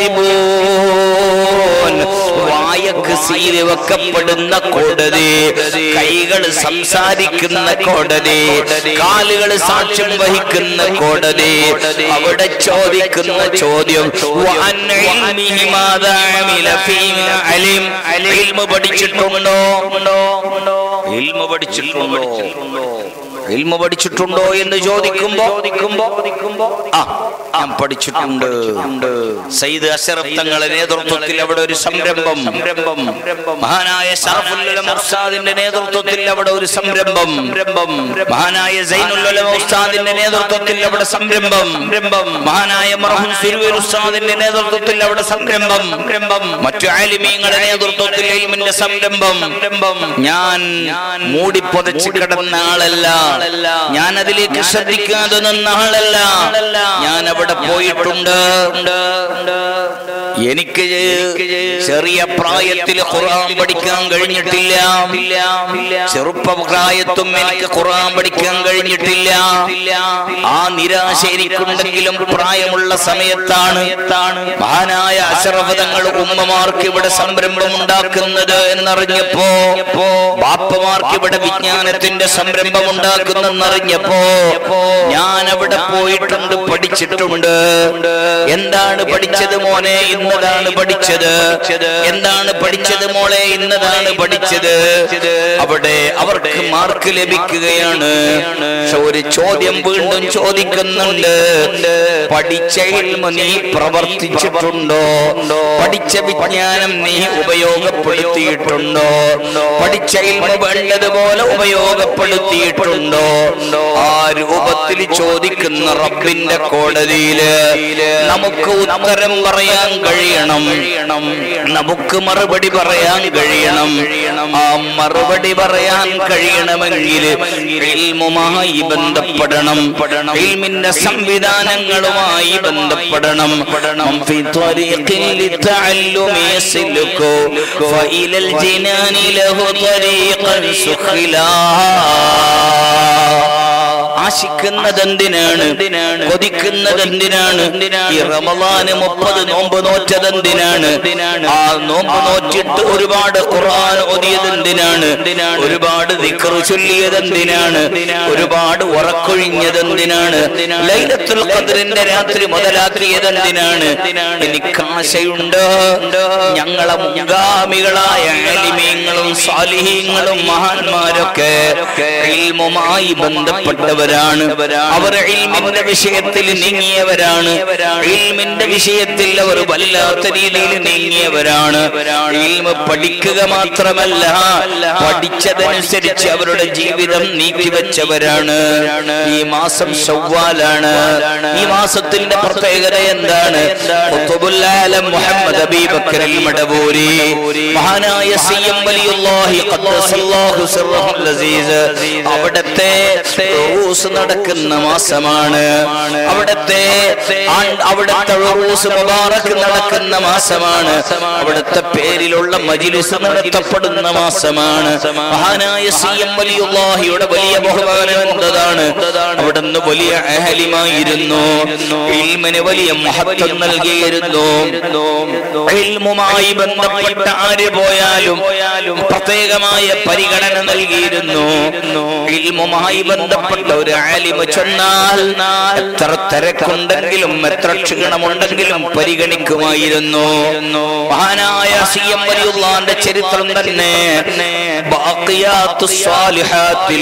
يكسبون വായക്ക് സീല് വെക്കപ്പെടുന്ന കോടതി കൈകൾ സംസാരിക്കുന്ന കോടതി കാലുകൾ സാക്ഷ്യം വഹിക്കുന്ന കോടതി അവിടെ ചോദിക്കുന്ന ചോദ്യം വഅൻ ഇൽമിഹി മാദാ അമില ഫീമാ അലിം ഇൽമു പഠിച്ചിട്ടുണ്ടോ ഇൽമു പഠിച്ചിട്ടുണ്ടോ ഇൽമ പഠിച്ചിട്ടുണ്ടോ എന്ന് ചോദിക്കുമ്പോ ചോദിക്കുമ്പോ ആ ഞാൻ പഠിച്ചിട്ടുണ്ട് സയ്യിദ് അഷറഫ് തങ്ങളുടെ നേതൃത്വത്തിൽ അവിടെ ഒരു സംരംഭം സംരംഭം മഹാനായ ഷറഫുൽ ഉസ്താദിന്റെ നേതൃത്വത്തിൽ അവിടെ ഒരു സംരംഭം സംരംഭം മഹാനായ സൈനുൽ ഉലമ ഉസ്താദിന്റെ നേതൃത്വത്തിൽ അവിടെ സംരംഭം സംരംഭം മഹാനായ മർഹൂം സുരുവൽ ഉസ്താദിന്റെ നേതൃത്വത്തിൽ അവിടെ സംരംഭം സംരംഭം മറ്റു ആലിമീങ്ങളുടെ നേതൃത്വത്തിൽ ഇൽമിന്റെ സംരംഭം സംരംഭം ഞാൻ മൂടിപ്പൊതച്ച് കിടന്ന ആളല്ല ഞാൻ അതിലേക്ക് ശ്രദ്ധിക്കാതെ നിന്ന ആളല്ല ഞാൻ അവിടെ പോയിട്ടുണ്ട് എനിക്ക് ചെറിയ പ്രായത്തിൽ ഖുർആൻ പഠിക്കാൻ കഴിഞ്ഞിട്ടില്ല ചെറുപ്പപ്രായത്തും എനിക്ക് ഖുർആൻ പഠിക്കാൻ കഴിഞ്ഞിട്ടില്ല ആ നിരാശ എനിക്കുണ്ടെങ്കിലും പ്രായമുള്ള സമയത്താണ് മഹാനായ അശറഫതങ്ങൾ ഉമ്മമാർക്ക് ഇവിടെ സംരംഭം ഉണ്ടാക്കുന്നത് എന്നറിഞ്ഞപ്പോ ബാപ്പമാർക്ക് ഇവിടെ വിജ്ഞാനത്തിന്റെ സംരംഭം ഉണ്ടാക്കുന്നെന്നറിഞ്ഞപ്പോ ഞാൻ അവിടെ പോയിട്ടുണ്ട് പഠിച്ചിട്ടുണ്ട് എന്താണ് പഠിച്ചത് മോനെ ഇന്നതാണ് പഠിച്ചത് എന്താണ് പഠിച്ചത് മോളെ ഇന്നതാണ് പഠിച്ചത് അവിടെ അവർക്ക് മാർക്ക് ലഭിക്കുകയാണ് പക്ഷെ ഒരു ചോദ്യം വീണ്ടും ചോദിക്കുന്നുണ്ട് പഠിച്ച ഇൽമ നീ പ്രവർത്തിച്ചിട്ടുണ്ടോ പഠിച്ച വിജ്ഞാനം നീ ഉപയോഗപ്പെടുത്തിയിട്ടുണ്ടോ പഠിച്ച ഇൽമ വേണ്ടതുപോലെ ഉപയോഗപ്പെടുത്തിയിട്ടുണ്ടോ ആ രൂപത്തിൽ ചോദിക്കുന്ന റബ്ബിന്റെ കോടതിയില് നമുക്ക് ഉത്തരം പറയാൻ കഴിയണം നമുക്ക് മറുപടി പറയാൻ കഴിയണം ആ മറുപടി പറയാൻ കഴിയണമെങ്കിൽ ഇൽമുമായി ബന്ധപ്പെടണം ഇൽമിന്റെ സംവിധാനങ്ങളുമായി ബന്ധപ്പെടണം في طريق للتعلم يسلك فإلى الجنان له طريقا سخلا ആശിക്കുന്നത് എന്തിനാണ് കൊതിക്കുന്നത് എന്തിനാണ് ഈ റമദാന് മുപ്പത് നോമ്പ് നോറ്റത് എന്തിനാണ് ആ നോമ്പ് നോറ്റിട്ട് ഒരുപാട് ഖുർആൻ ഓതിയത് എന്തിനാണ് ഒരുപാട് ദിക്ർ ചൊല്ലിയത് എന്തിനാണ് ഒരുപാട് ഉറക്കൊഴിഞ്ഞത് എന്തിനാണ് ലൈലത്തുൽ ഖദ്റിന്റെ രാത്രി മുതലാക്കിയത് എന്തിനാണ് എനിക്ക് ആശയുണ്ട് ഞങ്ങളെ മുൻഗാമികളായ ആലിമീങ്ങളും സാലിഹീങ്ങളും മഹാന്മാരൊക്കെ ഇൽമുമായി ബന്ധപ്പെട്ടവരാണ് അവർ ഇൽമിന്റെ വിഷയത്തിൽ നീങ്ങിയവരാണ് ഇൽമിന്റെ വിഷയത്തിൽ അവർ വല്ലാത്ത രീതിയിൽ നീങ്ങിയവരാണ് ഇൽമ പഠിക്കുക മാത്രമല്ല പഠിച്ചതനുസരിച്ച് അവരുടെ ജീവിതം നീക്കിവെച്ചവരാണ് ഈ മാസം ഷവ്വാലാണ് ഈ മാസത്തിന്റെ പ്രത്യേകത എന്താണ് ഖുത്ബുൽ ആലം മുഹമ്മദ് അബീബക്കർ മടവൂരി മഹാനായ സി എം വലിയുല്ലാഹി ഖദ്ദസല്ലാഹു സിർറഹുൽ അസീസ് അവിടത്തെ റൂസ് നടക്കുന്ന മാസമാണ് അവിടത്തെ ആണ്ട് അവിടത്തെ റൂസ് മുബാറക്ക് നടക്കുന്ന മാസമാണ് അവിടുത്തെ പേരിലുള്ള മജിലിസ് നടത്തപ്പെടുന്ന മാസമാണ് മഹാനായ സി എം വലിയുല്ലാഹിയുടെ വലിയ ബഹുമാനം എന്നതാണ് അവിടുന്ന് വലിയ അഹലിമായിരുന്നു ഇൽമിന് വലിയ മഹത്വം നൽകിയിരുന്നു ഇൽമുമായി ബന്ധപ്പെട്ട ആര് പോയാലും പ്രത്യേകമായ പരിഗണന നൽകിയിരുന്നു ഇൽമുമായി ബന്ധപ്പെട്ട ഒരു ആലിമ ചെന്നാൽ എത്ര തിരക്കുണ്ടെങ്കിലും എത്ര ക്ഷീണമുണ്ടെങ്കിലും പരിഗണിക്കുമായിരുന്നു മഹാനായ സി എം വലിയുള്ളാന്റെ ചരിത്രം തന്നെ ബാക്കിയാത്തു സ്വാലിഹാത്തിൽ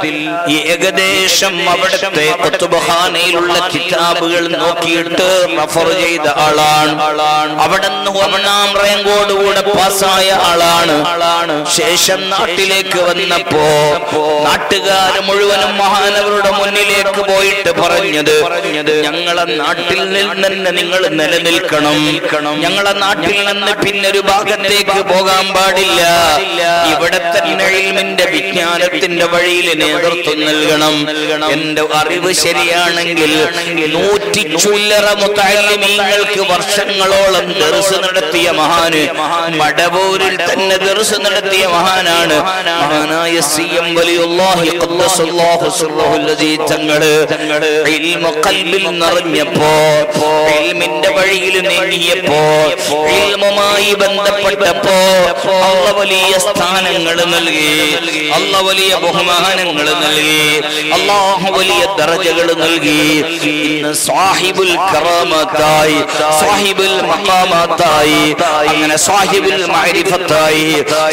ഏകദേശം അവിടുത്തെ കുത്തുബഖാനയിലുള്ള കിതാബുകൾ നോക്കിയിട്ട് റഫർ ചെയ്ത ആളാണ് അവിടെ നിന്ന് ഒന്നാം റാങ്കോടുകൂടെ പാസ്സായ ആളാണ് ശേഷം നാട്ടിലേക്ക് വന്നപ്പോ നാട്ടുകാർ മുഴുവനും മഹാനവരുടെ മുന്നിലേക്ക് പോയിട്ട് പറഞ്ഞത് ഞങ്ങളെ നാട്ടിൽ നിന്ന് നിങ്ങൾ നിലനിൽക്കണം ഞങ്ങളെ നാട്ടിൽ നിന്ന് പിന്നൊരു ഭാഗത്തേക്ക് പോകാൻ പാടില്ല ഇവിടെ തന്നെ ഇൽമിന്റെ വിജ്ഞാനത്തിന്റെ വഴിയിൽ നേതൃത്വം നൽകണം എന്റെ അറിവ് ശരിയാണെങ്കിൽ നൂറ്റി ചുല്ലറ മുത്താലിമീങ്ങൾക്ക് വർഷങ്ങളോളം ദർസ് നടത്തിയ മഹാന് മടവൂരിൽ തന്നെ ദർസ് നടത്തിയ മഹാനാണ് മഹാനായ സി എം വലിയുള്ളാഹി ഖദ്ദസല്ലാഹു സിർറഹുൽ അസീസ് തങ്ങള് ഇൽമ ഖൽബിൽ നിറഞ്ഞപ്പോ ഇൽമിന്റെ വഴിയിൽ നീങ്ങിയപ്പോ ഇൽമുമായി ബന്ധ ബന്ധപ്പെട്ടപ്പോ അള്ള വലിയ സ്ഥാനങ്ങൾ നൽകി അള്ള വലിയ ബഹുമാനങ്ങൾ നൽകി അള്ളാഹു വലിയ ദർജകൾ നൽകി ഇന്ന് സാഹിബുൽ കറാമത്തായി സാഹിബുൽ മഖാമത്തായി അങ്ങനെ സാഹിബുൽ മഅരിഫത്തായി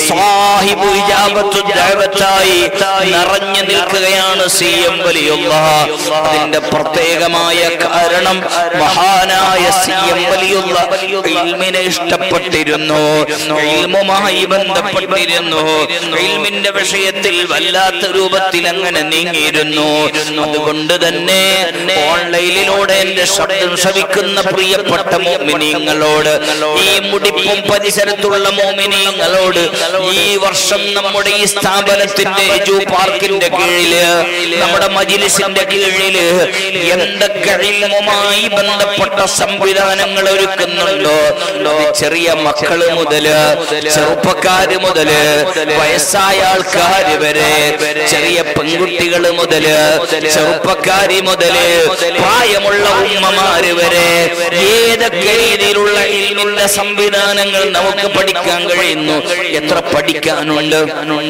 സാഹിബു ഇജാബത്തു ദഅവത്തായി നിറഞ്ഞു നിൽക്കുകയാണ് സി എം വലിയുള്ള അതിന്റെ പ്രത്യേകമായ കാരണം മഹാനായ സി എം വലിയുള്ള ഇൽമിനെ ഇഷ്ടപ്പെട്ടിരുന്നു ഇൽമുമായി ബന്ധപ്പെട്ടിരുന്നു ഇൽമിന്റെ വിഷയത്തിൽ വല്ലാത്ത രൂപത്തിൽ അങ്ങനെ നീങ്ങിയിരുന്നു അതുകൊണ്ട് തന്നെ ഓൺലൈനിലൂടെ എന്റെ ശബ്ദം ശ്രവിക്കുന്ന പ്രിയപ്പെട്ട മോമിനിങ്ങളോട് ഈ മുടിപ്പും പരിസരത്തുള്ള മോമിനിങ്ങളോട് ഈ വർഷം നമ്മുടെ ഈ സ്ഥാപനത്തിന്റെ എജു പാർക്കിന്റെ കീഴില് നമ്മുടെ മജിലിസിന്റെ കീഴില് എന്തൊക്കെ ഇൽമുമായി ബന്ധപ്പെട്ട സംവിധാനങ്ങൾ ഒരുക്കുന്നുണ്ടോ അത് ചെറിയ മക്കള് മുതല് ചെറുപ്പക്കാര് മുതല് വയസ്സായ ആൾക്കാര് വരെ ചെറിയ പെൺകുട്ടികള് മുതല് ചെറുപ്പക്കാരി മുതല് പ്രായമുള്ള ഉമ്മമാര് വരെ ഏതൊക്കെ രീതിയിലുള്ള ഇൽമിന്റെ സംവിധാനങ്ങൾ നമുക്ക് പഠിക്കാൻ കഴിയുന്നു എത്ര പഠിക്കാനുണ്ട്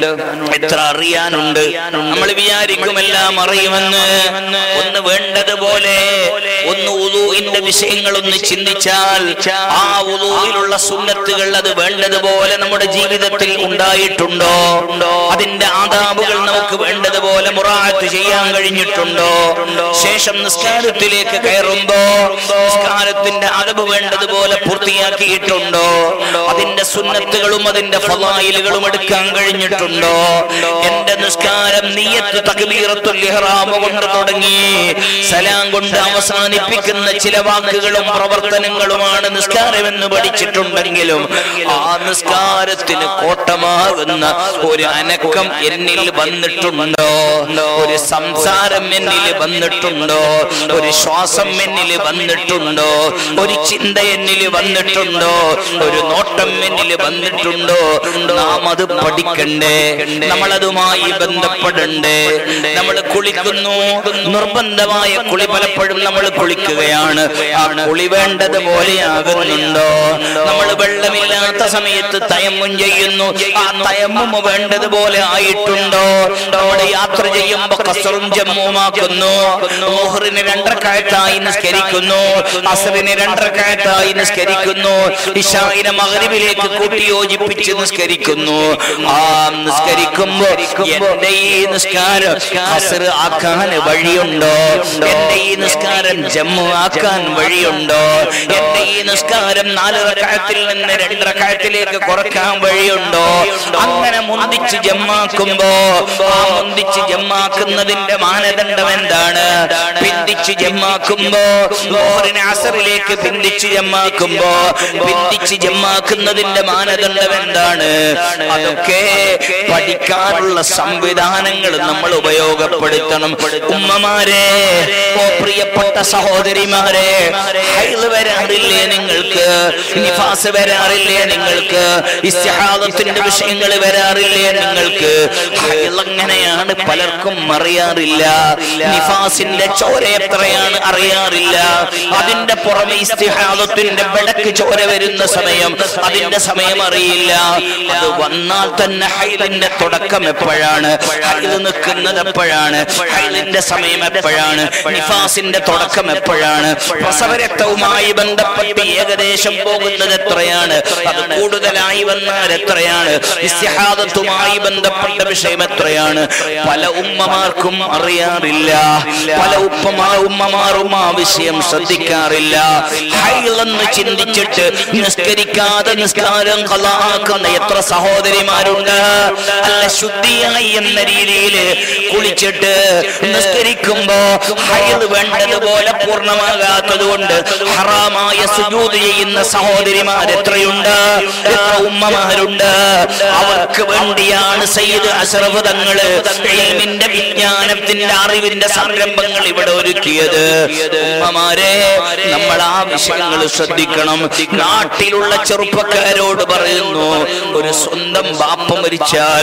എത്ര അറിയാനുണ്ട് നമ്മൾ വിചാരിക്കും എല്ലാം അറിയുമെന്ന് ഒന്ന് വേണ്ടതുപോലെ ഒന്ന് ഉദൂഇന്റെ വിഷയങ്ങൾ ഒന്ന് ചിന്തിച്ചാൽ ആ ഉദൂയിലുള്ള സുന്നത്തുകൾ അത് വേണ്ടതുപോലെ നമ്മുടെ ജീവിതത്തിൽ ഉണ്ടായിട്ടുണ്ടോ അതിന്റെ ആദാബുകൾ നമുക്ക് വേണ്ടതുപോലെ മുറാത്ത് ചെയ്യാൻ കഴിഞ്ഞിട്ടുണ്ടോ ശേഷം നിസ്കാരത്തിലേക്ക് കയറുമ്പോ നിസ്കാരത്തിന്റെ അതവ് വേണ്ടതുപോലെ പൂർത്തിയാക്കിയിട്ടുണ്ടോ അതിന്റെ സുന്നത്തുകളും അതിന്റെ ഫലായിലുകളും എടുക്കാൻ കഴിഞ്ഞിട്ടുണ്ടോ എന്റെ നിസ്കാരം നീയത്ത് തക്ബീറത്തുൽ ഇഹ്റാം കൊണ്ട് തുടങ്ങി സലാം കൊണ്ട് അവസാനിപ്പിക്കുന്ന ചില വാക്കുകളും പ്രവർത്തനങ്ങളുമാണ് നിസ്കാരം എന്ന് പഠിച്ചിട്ടുണ്ടെങ്കിലും ആ നിസ്കാരത്തിന് കോട്ടമാകുന്ന ഒരു അനക്കം എന്നിൽ വന്നിട്ടുണ്ടോ ഒരു സംസാരം എന്നിൽ വന്നിട്ടുണ്ടോ ഒരു ശ്വാസം എന്നിൽ വന്നിട്ടുണ്ടോ ഒരു ചിന്ത എന്നിൽ വന്നിട്ടുണ്ടോ ഒരു നോട്ടം എന്നിൽ വന്നിട്ടുണ്ടോ നാം അത് പഠിക്കണ്ടേ നമ്മളതുമായി ബന്ധപ്പെടണ്ടേ നമ്മൾ കുളിക്കുന്നു നിർബന്ധമായ കുളി പലപ്പോഴും നമ്മൾ കുളിക്കുകയാണ് ആ കുളി വേണ്ടതുപോലെ ആകുന്നുണ്ടോ നമ്മൾ വെള്ളമില്ലാത്ത സമയത്ത് തയമ്മും ചെയ്യുന്നു ആ തയമ്മും വേണ്ടതുപോലെ ആയിട്ടുണ്ടോ നമ്മൾ യാത്ര ചെയ്യുമ്പോ കസറും ജമ്മുമാക്കുന്നു മോഹറിന് രണ്ടരക്കായത്തായി നിസ്കരിക്കുന്നു അസറിന് രണ്ടരക്കായത്തായി നിസ്കരിക്കുന്നു ഇഷായിനെ മകരിവിലേക്ക് കൂട്ടി യോജിപ്പിച്ച് നിസ്കരിക്കുന്നു ആ നിസ്കരിക്കുമ്പോ എന്റെ ഈ നിസ്കാരം അസർ ആക്കാൻ വഴിയുണ്ടോ എന്റെ ഈ നിസ്കാരം ജമ്മു ആക്കാൻ വഴിയുണ്ടോ എന്റെ ഈ നിസ്കാരം നാല് റക്കായത്തിൽ നിന്ന് രണ്ട് റക്കായത്തിലേക്ക് കുറക്കാൻ വഴിയുണ്ടോ അങ്ങനെ മുന്തിച്ച് ജമ്മാക്കുമ്പോ ആ മുന്തിച്ച് ജമ്മാക്കുന്നതിന്റെ മാനദണ്ഡം എന്താണ് പിന്തിച്ച് ജമ്മാക്കുമ്പോ ലോഹറിനെ അസറിലേക്ക് പിന്തിച്ച് ജമ്മാക്കുമ്പോ പിന്തിച്ച് ജമ്മാക്കുന്നതിന്റെ മാനദണ്ഡം എന്താണ് അതൊക്കെ പഠിക്കാനുള്ള സംവിധാനങ്ങൾ നമ്മൾ ഉപയോഗപ്പെടുത്തണം ഉമ്മമാരെ ഓ പ്രിയപ്പെട്ട സഹോദരിമാരെ ഹൈള് വരാറില്ലേ നിങ്ങൾക്ക് നിഫാസ് വരാറില്ലേ നിങ്ങൾക്ക് ഇസ്തിഹാദത്തിന്റെ വിഷയങ്ങൾ വരാറില്ലേ നിങ്ങൾക്ക് ഹൈള് എങ്ങനെയാണ് പലർക്കും അറിയാറില്ല നിഫാസിന്റെ ചോര എത്രയാണ് അറിയാറില്ല അതിന്റെ പുറമെ ഇസ്തിഹാദത്തിന്റെ വിളക്ക് ചോര വരുന്ന സമയം അതിന്റെ സമയം അറിയില്ല അത് വന്നാൽ തന്നെ ഹൈലിന്റെ തുടക്കം എപ്പോഴാണ് ഹൈല് നിൽക്കുന്നത് എപ്പോഴാണ് ഹൈലിന്റെ സമയം എപ്പോഴാണ് നിഫാസിന്റെ തുടക്കം എപ്പോഴാണ് പ്രസവരക്തവുമായി ബന്ധപ്പെട്ട് ഏകദേശം പോകുന്നത് എത്രയാണ് അത് കൂടുതലായി വന്നാൽ എത്രയാണ് ഇസ്തിഹാദത്തുമായി ബന്ധപ്പെട്ട വിഷയം എത്രയാണ് പല ഉമ്മമാർക്കും അറിയാറില്ല പല ഉപ്പമാ ഉമ്മമാരും ആ വിഷയം ശ്രദ്ധിക്കാറില്ല ഹൈലെന്ന് ചിന്തിച്ചിട്ട് നിസ്കരിക്കാതെ നിസ്കാരം കലാക്കുന്ന എത്ര സഹോദരിമാരുണ്ട് അല്ല ശുദ്ധിയായി എന്ന രീതിയിൽ കുളിച്ചിട്ട് നിസ്കരിക്കുമ്പോ ഹൈൽ വേണ്ടതുപോലെ പൂർണ്ണമാകാത്തത് കൊണ്ട് ഹറാമായ സുജൂത് ചെയ്യുന്ന സഹോദരിമാർ എത്രയുണ്ട് എത്ര ഉമ്മമാരുണ്ട് അവർക്ക് വേണ്ടിയാണ് സയ്യിദ് അഷറഫ് തങ്ങള് ഇൽമിന്റെ വിജ്ഞാനത്തിന്റെ അറിവിന്റെ സംരംഭങ്ങൾ ഇവിടെ ഒരുക്കിയത് ഉമ്മമാരെ നമ്മൾ ആ വിഷയങ്ങൾ ശ്രദ്ധിക്കണം നാട്ടിലുള്ള ചെറുപ്പക്കാരോട് പറയുന്നു ഒരു സ്വന്തം ബാപ്പ മരിച്ചാൽ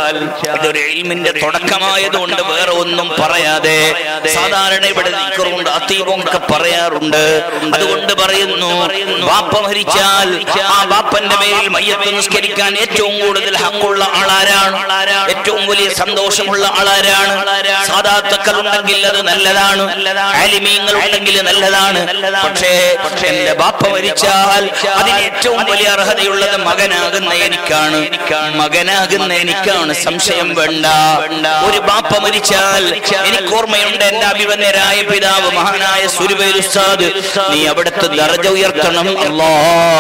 ഇതൊരു ഇൽമിന്റെ തുടക്കമായതുകൊണ്ട് വേറെ ഒന്നും പറയാതെ സാധാരണ ഇവിടെ നിൽക്കുന്നുണ്ട് അത്തീവം ഒക്കെ പറയാറുണ്ട് അതുകൊണ്ട് പറയുന്നു ബാപ്പ മരിച്ചാൽ ആ ബാപ്പന്റെ മേലിൽ മയ്യത്ത് നിസ്കരിക്കാൻ ഏറ്റവും കൂടുതൽ ഹക്കുള്ള ആളാരാണ് ഏറ്റവും വലിയ സന്തോഷമുള്ള ആളാരാണ് സാധാത്തക്കൾ ഉണ്ടെങ്കിൽ അത് നല്ലതാണ് ആലിമീങ്ങൾ ഉണ്ടെങ്കിൽ നല്ലതാണ് പക്ഷേ എന്റെ ബാപ്പ മരിച്ചാൽ അതിന് ഏറ്റവും വലിയ അർഹതയുള്ളത് മകനാകുന്ന എനിക്കാണ് മകനാകുന്ന എനിക്കാണ് സംശയം വേണ്ട ഒരു ബാപ്പ മരിച്ചാൽ എനിക്ക് ഓർമ്മയുണ്ട് എന്റെ അഭിമന്യരായ പിതാവ് മഹാനായ സുരുവേൽ ഉസ്താദ് നീ അവിടുത്തെ ദർജ ഉയർത്തണം അല്ലാ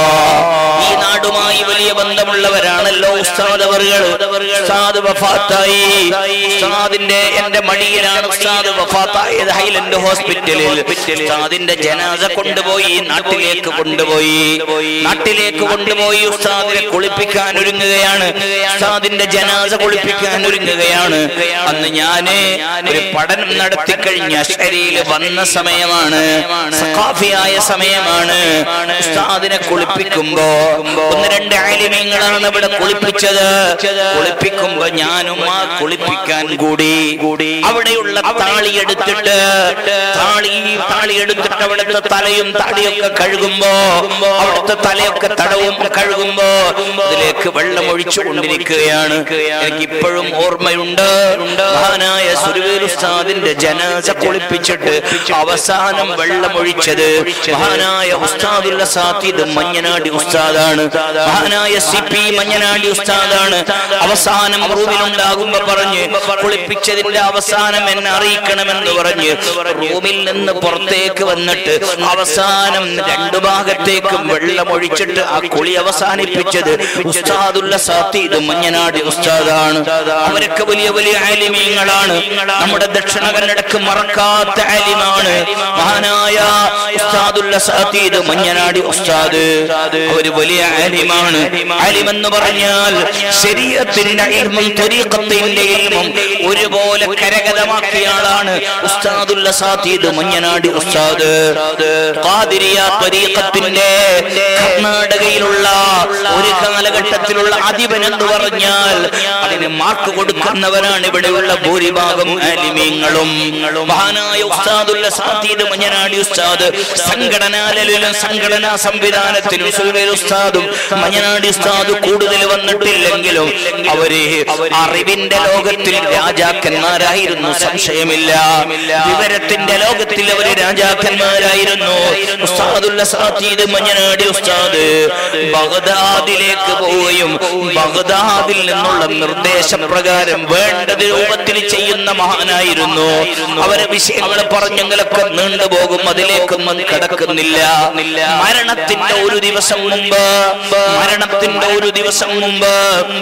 ഈ നാടുമായി വലിയ ബന്ധമുള്ളവരാണല്ലോ ഉസ്താദ് അവറുകൾ ഉസ്താദ് വഫാത്തായി ഉസ്താദിന്റെ എന്റെ മടിയിലാണ് ഉസ്താദ് വഫാത്തായത് ഹൈലൻഡ് ഹോസ്പിറ്റലിൽ ഉസ്താദിന്റെ ജനാസ കൊണ്ടുപോയി നാട്ടിലേക്ക് കൊണ്ടുപോയി നാട്ടിലേക്ക് കൊണ്ടുപോയി ഉസ്താദിനെ കുളിപ്പിക്കാൻ ഒരുങ്ങുകയാണ് ഉസ്താദിന്റെ ജനാസ കുളിപ്പിക്കാൻ ഒരുങ്ങുകയാണ് അന്ന് ഞാന് ഒരു പഠനം നടത്തി കഴിഞ്ഞ ശരിയിൽ വന്ന സമയമാണ് സഖാഫിയായ സമയമാണ് ഉസ്താദിനെ കുളിപ്പിക്കുമ്പോ ഒന്ന് രണ്ട് ആലിമ്യങ്ങളാണ് ഇവിടെ കുളിപ്പിച്ചത് കുളിപ്പിക്കുമ്പോ ഞാനും ആ കുളിപ്പിക്കാൻ കൂടി അവിടെയുള്ള താളി എടുത്തിട്ട് താളി താളി എടുത്തിട്ട് അവിടുത്തെ തലയും താടിയൊക്കെ കഴുകുമ്പോ അവിടുത്തെ തലയൊക്കെ തടവും കഴുകുമ്പോ ഇതിലേക്ക് വെള്ളം ഒഴിച്ചു കൊണ്ടിരിക്കുകയാണ് എനിക്ക് ഇപ്പോഴും ഓർമ്മയുണ്ട് മഹാനായ സുരുവേൽ ഉസ്താദിന്റെ ജനാസ കുളിപ്പിച്ചിട്ട് അവസാനം വെള്ളം ഒഴിച്ചത് മഹാനായ ഉസ്താദുല്ല സാത്തിദ് മഞ്ഞനാടി ഉസ്താദാണ് മഹാനായ സി പി മഞ്ഞനാടി ഉസ്താദാണ് അവസാനം റൂമിലുണ്ടാകുമ്പോ പറഞ്ഞ് കുളിപ്പിച്ചതിന്റെ അവസാനം എന്നെ അറിയിക്കണമെന്ന് പറഞ്ഞ് റൂമിൽ നിന്ന് പുറത്തേക്ക് വന്നിട്ട് അവസാനം രണ്ടു ഭാഗത്തേക്കും വെള്ളം ഒഴിച്ചിട്ട് ആ കുളി അവസാനിപ്പിച്ചത് ഉസ്താദുല്ല സാത്തിദ് മഞ്ഞനാടി ഉസ്താദാണ് അവരൊക്കെ വലിയ വലിയ ആലിമീങ്ങളാണ് നമ്മുടെ ദക്ഷിണ കന്നഡക്ക് മറക്കാത്ത ആലിമാണ് മഹാനായ ഉസ്താദുല്ല സാത്തീദ് മഞ്ഞനാടി ഉസ്താദ് ഒരു വലിയ ആലിമാണ് ആലിമെന്ന് പറഞ്ഞാൽ ശരീരത്തിന്റെ ഇൽമും ത്വരീഖത്തിന്റെ ഇൽമും ഒരുപോലെ കരഗതമാക്കിയ ആളാണ് ഉസ്താദുല്ല സാത്തീദ് മഞ്ഞനാടി ഉസ്താദ് ഖാദിരിയ ത്വരീഖത്തിന്റെ കർണാടകയിലുള്ള ഒരു കാലഘട്ടത്തിലുള്ള അധിപൻ എന്ന് പറഞ്ഞാൽ അതിന് മാർക്ക് കൊടുക്കുന്നവരാണ് ഇവിടെയുള്ള ഭൂരിഭാഗം ആലിമീങ്ങളും മഹാനായ ഉസ്താദുല്ല സാത്തീദ് മഞ്ഞനാടി ഉസ്താദ് സംഘടനാലും സംഘടനാ സംവിധാനത്തിലും സുൽവേൽ ഉസ്താദും മഞ്ഞനാടി ഉസ്താദ് കൂടുതൽ വന്നിട്ടില്ലെങ്കിലും അവര് അറിവിന്റെ ലോകത്തിൽ രാജാക്കന്മാരായിരുന്നു സംശയമില്ല വിവരത്തിന്റെ ലോകത്തിൽ അവര് രാജാക്കന്മാരായിരുന്നു ഉസ്താദുല്ല സാത്തീദ് മഞ്ഞനാടി ഉസ്താദ് ബഗ്ദാദിലേക്ക് പോവുകയും ബഗ്ദാദിൽ നിന്നുള്ള നിർദ്ദേശപ്രകാരം വേണ്ടത് രൂപത്തിൽ ചെയ്യുന്ന മഹാനായിരുന്നു അവരെ വിഷയങ്ങൾ പറഞ്ഞെങ്കിലൊക്കെ നീണ്ടുപോകും അതിലേക്കൊന്നും കിടക്കുന്നില്ല മരണത്തിന്റെ ഒരു ദിവസം മുമ്പ് മരണത്തിന്റെ ഒരു ദിവസം മുമ്പ്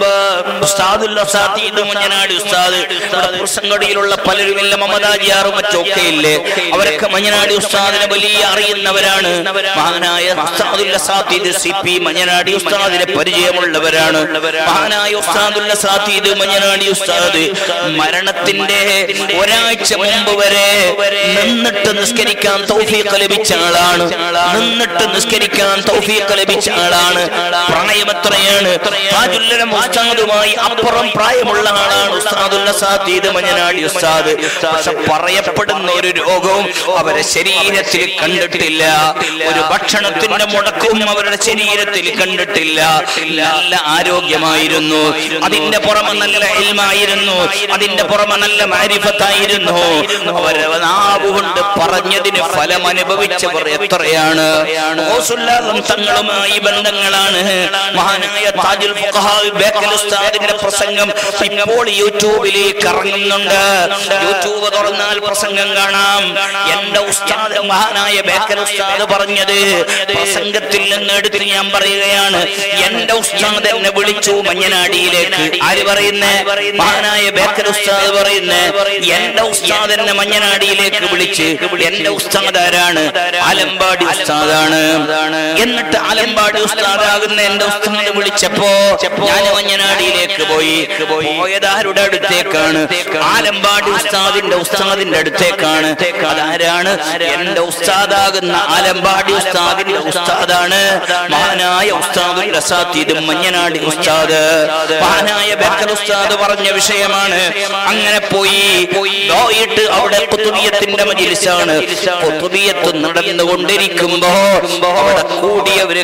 ഉസ്താദുല്ല സാത്തീദ് മഞ്ഞനാടി ഉസ്താദ് ഇവിടെ പുറസങ്കടിയിലുള്ള പലരും ഇല്ല മമതാജിയാറും മറ്റൊക്കെ ഇല്ലേ അവരൊക്കെ മഞ്ഞനാടി ഉസ്താദിനെ വലിയ അറിയുന്നവരാണ് മഹാനായ ഉസ്താദുല്ല സാത്തീദ് സി പി മഞ്ഞനാടി ഉസ്താദിനെ പരിചയമുള്ളവരാണ് മഹാനായ ഉസ്താദുല്ല സാത്തീദ് മഞ്ഞനാടി ഉസ്താദ് മരണത്തിന്റെ ഒരാഴ്ച മുമ്പ് വരെ നിന്നിട്ട് നിസ്കരിക്കാൻ തൗഫീഖ് ലഭിച്ച ആളാണ് നിന്നിട്ട് നിസ്കരിക്കാൻ തൗഫീഖ് ലഭിച്ച ആളാണ് പ്രായം എത്രയാണ് താജുല്ലം ഉസ്താദുമായി അപ്പുറം പ്രായമുള്ള ആളാണ് ഉസ്താദുല്ല സാത്തീദ് മഞ്ഞനാടി ഉസ്താദ് പക്ഷെ പറയപ്പെടുന്ന ഒരു രോഗവും അവരെ ശരീരത്തിൽ കണ്ടിട്ടില്ല ഒരു ഭക്ഷണത്തിന്റെ മുടക്കവും അവരുടെ ശരീരത്തിൽ കണ്ടിട്ടില്ല നല്ല ആരോഗ്യമായിരുന്നു അതിന്റെ പുറമെ നല്ല ഇൽമായിരുന്നു അതിന്റെ പുറമെ നല്ല മാരിഫത്തായിരുന്നു അവരെ നാവ് കൊണ്ട് പറഞ്ഞതിന് ഫലം അനുഭവിച്ചവർ എത്രയാണ് ഓസുല്ലാഹും തങ്ങളുമായി ബന്ധങ്ങളാണ് മഹാനായ താജുൽ ഫുഖഹാ ബേക്കൽ ഉസ്താദിന്റെ പ്രസംഗം ഇപ്പോൾ യൂട്യൂബിലേക്ക് ഇറങ്ങുന്നുണ്ട് യൂട്യൂബ് തുറന്നാൽ പ്രസംഗം കാണാം എന്റെ ഉസ്താദ് മഹാനായ ബേക്കൽ ഉസ്താദ് പറഞ്ഞത് പ്രസംഗത്തിൽ നിന്ന് എടുത്ത് ഞാൻ പറയുകയാണ് എന്റെ ഉസ്താദ് എന്നെ വിളിച്ചു മഞ്ഞനാടിയിലേക്ക് ആര് പറയുന്നേ മഹാനായ ബേക്കൽ ഉസ്താദ് പറയുന്നേ എന്റെ ഉസ്താദ് എന്നെ മഞ്ഞനാടിയിലേക്ക് വിളിച്ച് എന്റെ ഉസ്താദ് ആരാണ് ആലമ്പാടി ഉസ്താദാണ് എന്നിട്ട് ആലമ്പാടി ഉസ്താദാകുന്ന എന്റെ ഉസ്താദ് ഉസ്താദ് വിളിച്ചപ്പോ ഞാൻ മഞ്ഞനാടിയിലേക്ക് പോയി പോയതാരുടെ അടുത്തേക്കാണ് ആലമ്പാടി ഉസ്താദിന്റെ ഉസ്താദിന്റെ അടുത്തേക്കാണ് അതാരാണ് എന്റെ ഉസ്താദാകുന്ന ആലമ്പാടി ഉസ്താദിന്റെ ഉസ്താദാണ് മഹാനായ ഉസ്താദുൽ റസാത്തീദ് മഞ്ഞനാടി ഉസ്താദ് മഹാനായ ബക്കൽ ഉസ്താദ് പറഞ്ഞ വിഷയമാണ് അങ്ങനെ പോയി പോയിട്ട് അവിടെ കുത്തുബിയത്തിന്റെ മജിലിസാണ് കുത്തുബിയത്ത് നടന്നുകൊണ്ടിരിക്കുമ്പോ അവിടെ കൂടിയവര്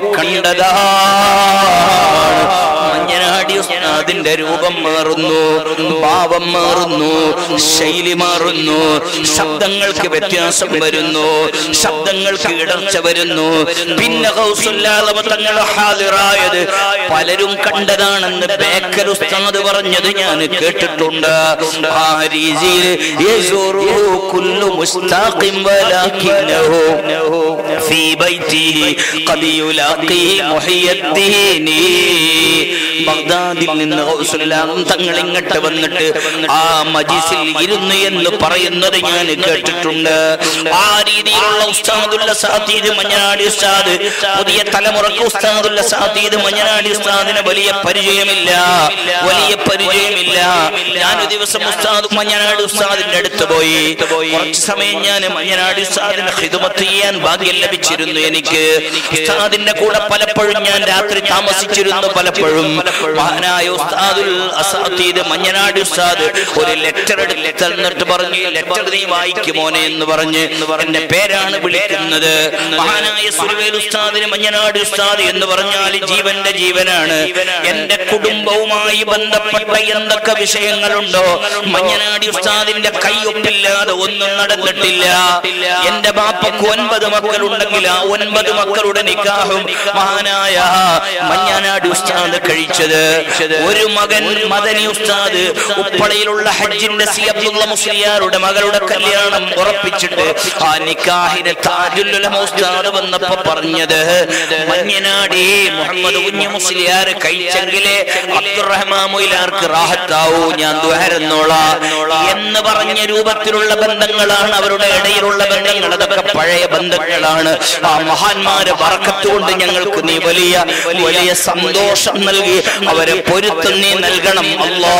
കണ്ടതാണ് മഞ്ഞനാടി ഉസ്താദിന്റെ രൂപം മാറുന്നു ഭാവം മാറുന്നു ശൈലി മാറുന്നു ശബ്ദങ്ങൾക്ക് വ്യത്യാസം വരുന്നു ശബ്ദങ്ങൾക്ക് ഇടർച്ച വരുന്നു പിന്നെ കൗസുല്ലാദവ തങ്ങൾ ഹാദിറായത് പലരും കണ്ടതാണെന്ന് ബേക്കൽ ഉസ്താദ് പറഞ്ഞത് ഞാൻ കേട്ടിട്ടുണ്ട് ആ രീതിയിൽ യസുറുഹു കുല്ലു മുസ്താഖിം വലാകിന്നഹു ഫീ ബൈതിഹി ഖദ് യുലാഖി മുഹിയദ്ദീനി ബഗ്ദാദിൽ നിന്ന് ഗൗസുല്ലാഹം തങ്ങൾ ഇങ്ങോട്ട് വന്നിട്ട് ആ മജിസിൽ ഇരുന്നു എന്ന് പറയുന്നത് ഞാൻ കേട്ടിട്ടുണ്ട് ആ രീതിയിലുള്ള ഉസ്താദുല്ല സാത്തീദ് മഞ്ഞനാടി ഉസ്താദ് പുതിയ തലമുറക്ക് ഉസ്താദുല്ല സാത്തീദ് മഞ്ഞനാടി ഉസ്താദിന് വലിയ പരിചയമില്ല വലിയ പരിചയമില്ല ഞാൻ ഒരു ദിവസം ഉസ്താദ് മഞ്ഞനാടി ഉസ്താദിന്റെ അടുത്ത് പോയി കുറച്ച് സമയം ഞാൻ മഞ്ഞനാടി ഉസ്താദിന് ഹിദമത്ത് ചെയ്യാൻ ഭാഗ്യം ലഭിച്ചിരുന്നു എനിക്ക് ഉസ്താദിന്റെ കൂടെ പലപ്പോഴും ഞാൻ രാത്രി താമസിച്ചിരുന്നു പലപ്പോഴും മഹാനായ ഉസ്താദുൽ അസാത്തീദ് മഞ്ഞനാടി ഉസ്താദ് ഒരു ലെറ്റർ എടുത്ത് തന്നിട്ട് പറഞ്ഞു ലെറ്റർ നീ വായിക്കുമോനെ എന്ന് പറഞ്ഞ് എന്റെ പേരാണ് വിളിക്കുന്നത് മഹാനായ സുരുവേൽ ഉസ്താദിന് മഞ്ഞനാട് ഉസ്താദ് എന്ന് പറഞ്ഞാൽ ജീവന്റെ ജീവനാണ് എന്റെ കുടുംബവുമായി ബന്ധപ്പെട്ട എന്തൊക്കെ വിഷയങ്ങളുണ്ടോ മഞ്ഞനാടി ഉസ്താദിന്റെ കൈയൊപ്പില്ലാതെ ഒന്നും നടന്നിട്ടില്ല എന്റെ ബാപ്പക്ക് ഒൻപത് മക്കളുണ്ടെങ്കിൽ ആ ഒൻപത് മക്കളുടെ നിക്കാഹും മഹാനായ മഞ്ഞനാടി ഉസ്താദ് കഴിച്ചത് ഒരു മകൻ മദനി ഉസ്താദ് ഉപ്പളയിലുള്ള ഹജ്ജിന്റെ സി അബ്ദുള്ള മുസ്ലിയാരുടെ മകളുടെ കല്യാണം ഉറപ്പിച്ചിട്ട് ആ നിക്കാഹിന് താജുല്ലുലമ ഉസ്താദ് വന്നപ്പോ പറഞ്ഞത് മഞ്ഞനാടി മുഹമ്മദ് കുഞ്ഞു മുസ്ലിയാർ കഴിച്ചെങ്കിലേ അബ്ദുറഹ്മാൻ മൊയിലാർക്ക് റാഹത്താവൂ ഞാൻ ദ്വാരന്നോളാ എന്ന് പറഞ്ഞ രൂപത്തിലുള്ള ബന്ധങ്ങളാണ് അവരുടെ ഇടയിലുള്ള ബന്ധങ്ങൾ അതൊക്കെ പഴയ ബന്ധങ്ങളാണ് ആ മഹാന്മാരെ വറക്കത്തുകൊണ്ട് ഞങ്ങൾക്ക് നീ വലിയ വലിയ സന്തോഷം നൽകി അവരെ പൊരുത്തം നീ നൽകണം അല്ലാ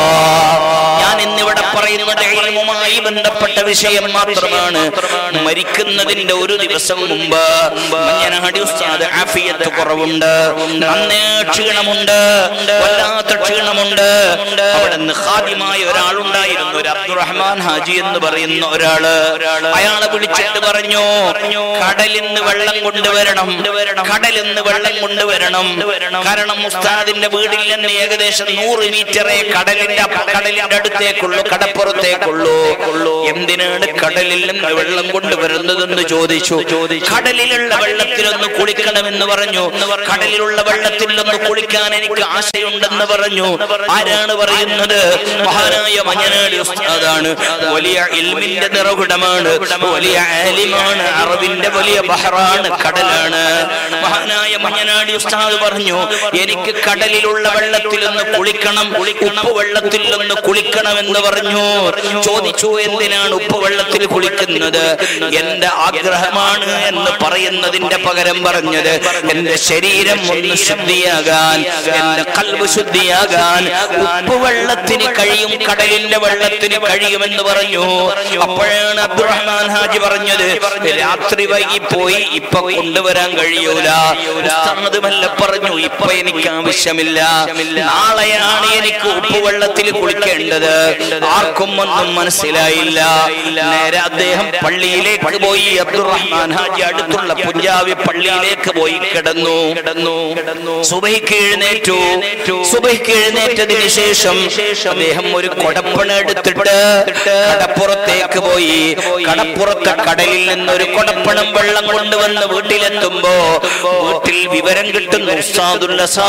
ഞാൻ ഇന്നിവിടെ പറയുന്നത് ഇൽമുമായി ബന്ധപ്പെട്ട വിഷയം മാത്രമാണ് മരിക്കുന്നതിന്റെ ഒരു ദിവസം മുമ്പ് മഞ്ഞനാടി ഉസ്താദ് ആഫിയത്ത് കുറവുണ്ട് നന്നേ ക്ഷീണമുണ്ട് വല്ലാത്ത ക്ഷീണമുണ്ട് അവിടെ നിന്ന് ഖാദിമായ ഒരാളുണ്ടായിരുന്നു ഒരു അബ്ദുറഹ്മാൻ ഹാജി എന്ന് പറയുന്ന ഒരാള് അയാളെ വിളിച്ചിട്ട് പറഞ്ഞു കടലിൽ നിന്ന് വെള്ളം കൊണ്ടുവരണം കടലിൽ നിന്ന് വെള്ളം കൊണ്ടുവരണം കാരണം ഉസ്താദിന്റെ വീടിൽ നിന്ന് ഏകദേശം നൂറ് മീറ്ററേ കടലിന്റെ അപ്പ- കടലിന്റെ അടുത്തേക്കുള്ളൂ കടപ്പുറത്തേക്കുള്ളൂ എന്തിനാണ് കടലിൽ നിന്ന് വെള്ളം കൊണ്ടുവരുന്നതെന്ന് ചോദിച്ചു കടലിലുള്ള വെള്ളത്തിലൊന്ന് കുളിക്കണമെന്ന് പറഞ്ഞു കടലിലുള്ള വെള്ളത്തിലൊന്ന് കുളിക്കാൻ എനിക്ക് ആശയുണ്ടെന്ന് പറഞ്ഞു ആരാണ് പറയുന്നത് മഹാനായ മഞ്ഞനാടി ഉസ്താദാണ് വലിയ ഇൽമിന്റെ നിറകുടമാണ് വലിയ ആലിമാണ് അറബിന്റെ വലിയ ബഹറാണ് കടലാണ് മഹാനായ മഞ്ഞനാടി ഉസ്താദ് പറഞ്ഞു എനിക്ക് കടലിലുള്ള വെള്ളത്തിൽ ഒന്ന് കുളിക്കണം ഉപ്പ് വെള്ളത്തിൽ ഒന്ന് കുളിക്കണം എന്ന് പറഞ്ഞു ചോദിച്ചു എന്തിനാണ് ഉപ്പ് വെള്ളത്തിൽ കുളിക്കുന്നത് എന്റെ ആഗ്രഹമാണ് എന്ന് പറയുന്നതിന്റെ പകരം പറഞ്ഞത് എന്റെ ശരീരം ഒന്ന് ശുദ്ധിയാകാൻ എന്റെ കൽവ് ശുദ്ധിയാകാൻ ഉപ്പ് വെള്ളത്തിന് കഴിയും കടലിന്റെ വെള്ളത്തിന് കഴിയുമെന്ന് പറഞ്ഞു അപ്പോഴാണ് അബ്ദുറഹ്മാൻ ഹാജി പറഞ്ഞത് രാത്രി വൈകി പോയി ഇപ്പൊ കൊണ്ടുവരാൻ കഴിയൂല ഉസ്താദ് മെല്ലെ പറഞ്ഞു ഇപ്പൊ എനിക്ക് ആവശ്യമില്ല നാളെയാണ് എനിക്ക് ഉപ്പുവെള്ളത്തിൽ കുളിക്കേണ്ടത് ആർക്കും ഒന്നും മനസ്സിലായില്ല നേരെ അദ്ദേഹം പള്ളിയിലേക്ക് പോയി അബ്ദുറഹ്മാൻ ഹാജി അടുത്തുള്ള പുഞ്ചാവി പള്ളിയിലേക്ക് പോയി കിടന്നു കിടന്നു സുബൈക്ക് എഴുന്നേറ്റു സുബൈക്ക് എഴുന്നേറ്റതിന് ശേഷം അദ്ദേഹം ഒരു കൊടപ്പണ എടുത്തിട്ട് കടപ്പുറത്തേക്ക് പോയി കടപ്പുറത്തെ കടലിൽ നിന്ന് ഒരു കൊടപ്പണം വെള്ളം കൊണ്ടുവന്ന് വീട്ടിലെത്തുമ്പോ വീട്ടിൽ വിവരം കിട്ടുന്നു ഉസ്താദുൽ അസാദീദ്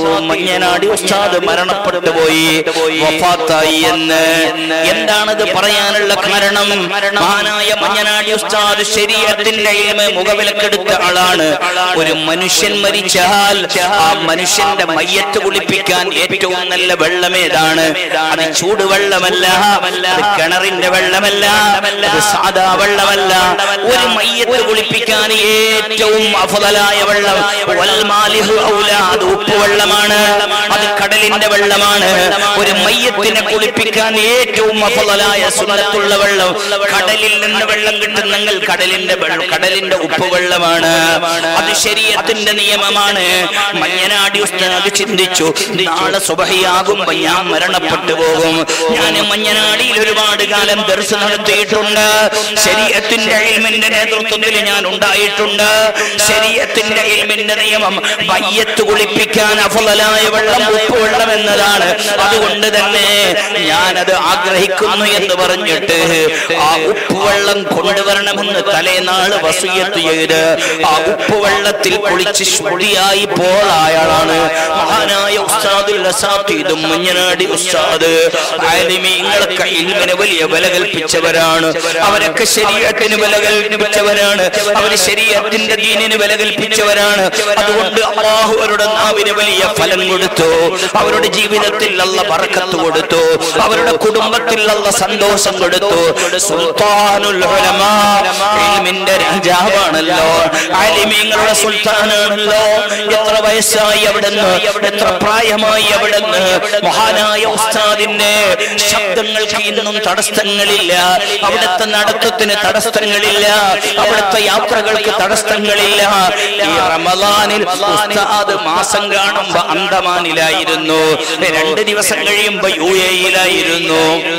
മഞ്ഞനാടി ഉസ്താദ് മരണപ്പെട്ടു പോയി വഫാത്തായി എന്ന് എന്താണത് പറയാനുള്ള കാരണം മഹാനായ മഞ്ഞനാടി ഉസ്താദ് ശരീരത്തിന്റെ ഇൽമ മുഖവിലക്കെടുത്ത ആളാണ് ഒരു മനുഷ്യൻ മരിച്ചാൽ ആ മനുഷ്യന്റെ മയ്യത്ത് കുളിപ്പിക്കാൻ ഏറ്റവും നല്ല വെള്ളമേതാണ് അത് ചൂടുവെള്ളമല്ല അത് കിണറിന്റെ വെള്ളമല്ല അത് സാധാ വെള്ളമല്ല ഒരു മയ്യത്ത് കുളിപ്പിക്കാൻ ഏറ്റവും അഫലായ വെള്ളം വൽമാലിഹു ഔലാ, അത് ഉപ്പുവെള്ളമാണ് അത് കടലിന്റെ വെള്ളമാണ് ഒരു മയ്യത്തിനെ കുളിപ്പിക്കാൻ ഏറ്റവും അഫലായ സുന്നത്തുള്ള വെള്ളം കടലിൽ നിന്ന് വെള്ളം കിട്ടുന്നെങ്കിൽ കടലിന്റെ വെള്ളം കടലിന്റെ ഉപ്പുവെള്ളമാണ് അത് ശരീരത്തിന്റെ നിയമമാണ് മഞ്ഞനാടി ഉസ്താദ് ചിന്തിച്ചു നാളെ സുബഹിയാകുമ്പോ ഞാൻ മരണപ്പെട്ടു പോകും ഞാൻ മഞ്ഞനാടിയിൽ ഒരുപാട് കാലം ദർശനം നടത്തിയിട്ടുണ്ട് ശരീരത്തിന്റെ ഇൽമിന്റെ നേതൃത്വത്തിൽ ഞാൻ ഉണ്ടായിട്ടുണ്ട് ശരീരത്തിന്റെ ഇൽമിന്റെ നിയമം വയ്യത്ത് കുളിപ്പിക്കാൻ അഫലായ വെള്ളം ഉപ്പുവെള്ളം എന്നതാണ് അതുകൊണ്ട് തന്നെ ഞാനത് ആഗ്രഹിക്കുന്നു എന്ന് പറഞ്ഞിട്ട് ആ ഉപ്പുവെള്ളം കൊണ്ടുവരണമെന്ന് തലേനാള് വസൂയത്ത് ചെയ്ത് ആ ഉപ്പുവെള്ളത്തിൽ കുളിച്ച് ശുദ്ധിയായി പോയ അയാളാണ് മഹാനായ ഉസ്താദുൽ അസാത്തീദും മഞ്ഞനാടി ഉസ്താദ് ആലിമീങ്ങളൊക്കെ ഇൽമിന് വലിയ വില കൽപ്പിച്ചവരാണ് അവരൊക്കെ ശരീരത്തിന് വില കൽപ്പിച്ചവരാണ് അവര് ശരീരത്തിന്റെ ദീനിന് വില കൽപ്പിച്ചവരാണ് അതുകൊണ്ട് അള്ളാഹു അവരുടെ നാവിന് വലിയ ഫലം കൊടുത്തു അവരുടെ ജീവിതത്തിൽ അല്ല പറക്കത്ത് കൊടുത്തു അവരുടെ കുടുംബത്തിൽ അല്ല സന്തോഷം കൊടുത്തു സുൽത്താനുൽ ഉലമാ ഇൽമിന്റെ രാജാവാണല്ലോ ആലിമീങ്ങളുടെ സുൽത്താനാണല്ലോ എത്ര വയസ്സായി അവിടുന്ന് എത്ര പ്രായമായി അവിടുന്ന് മഹാനായ ഉസ്താദിന്റെ ശബ്ദങ്ങൾക്ക് ഇന്നും തടസ്സങ്ങളില്ല അവിടുത്തെ നടത്തത്തിന് തടസ്സങ്ങളില്ല അവിടുത്തെ യാത്രകൾക്ക് തടസ്സങ്ങളില്ല ഈ റമദാനിൽ ഉസ്താദ് മാസം കാണുമ്പോ അന്തമാനിലായിരുന്നു രണ്ട് ദിവസം കഴിയുമ്പോ യു എയിലായിരുന്നു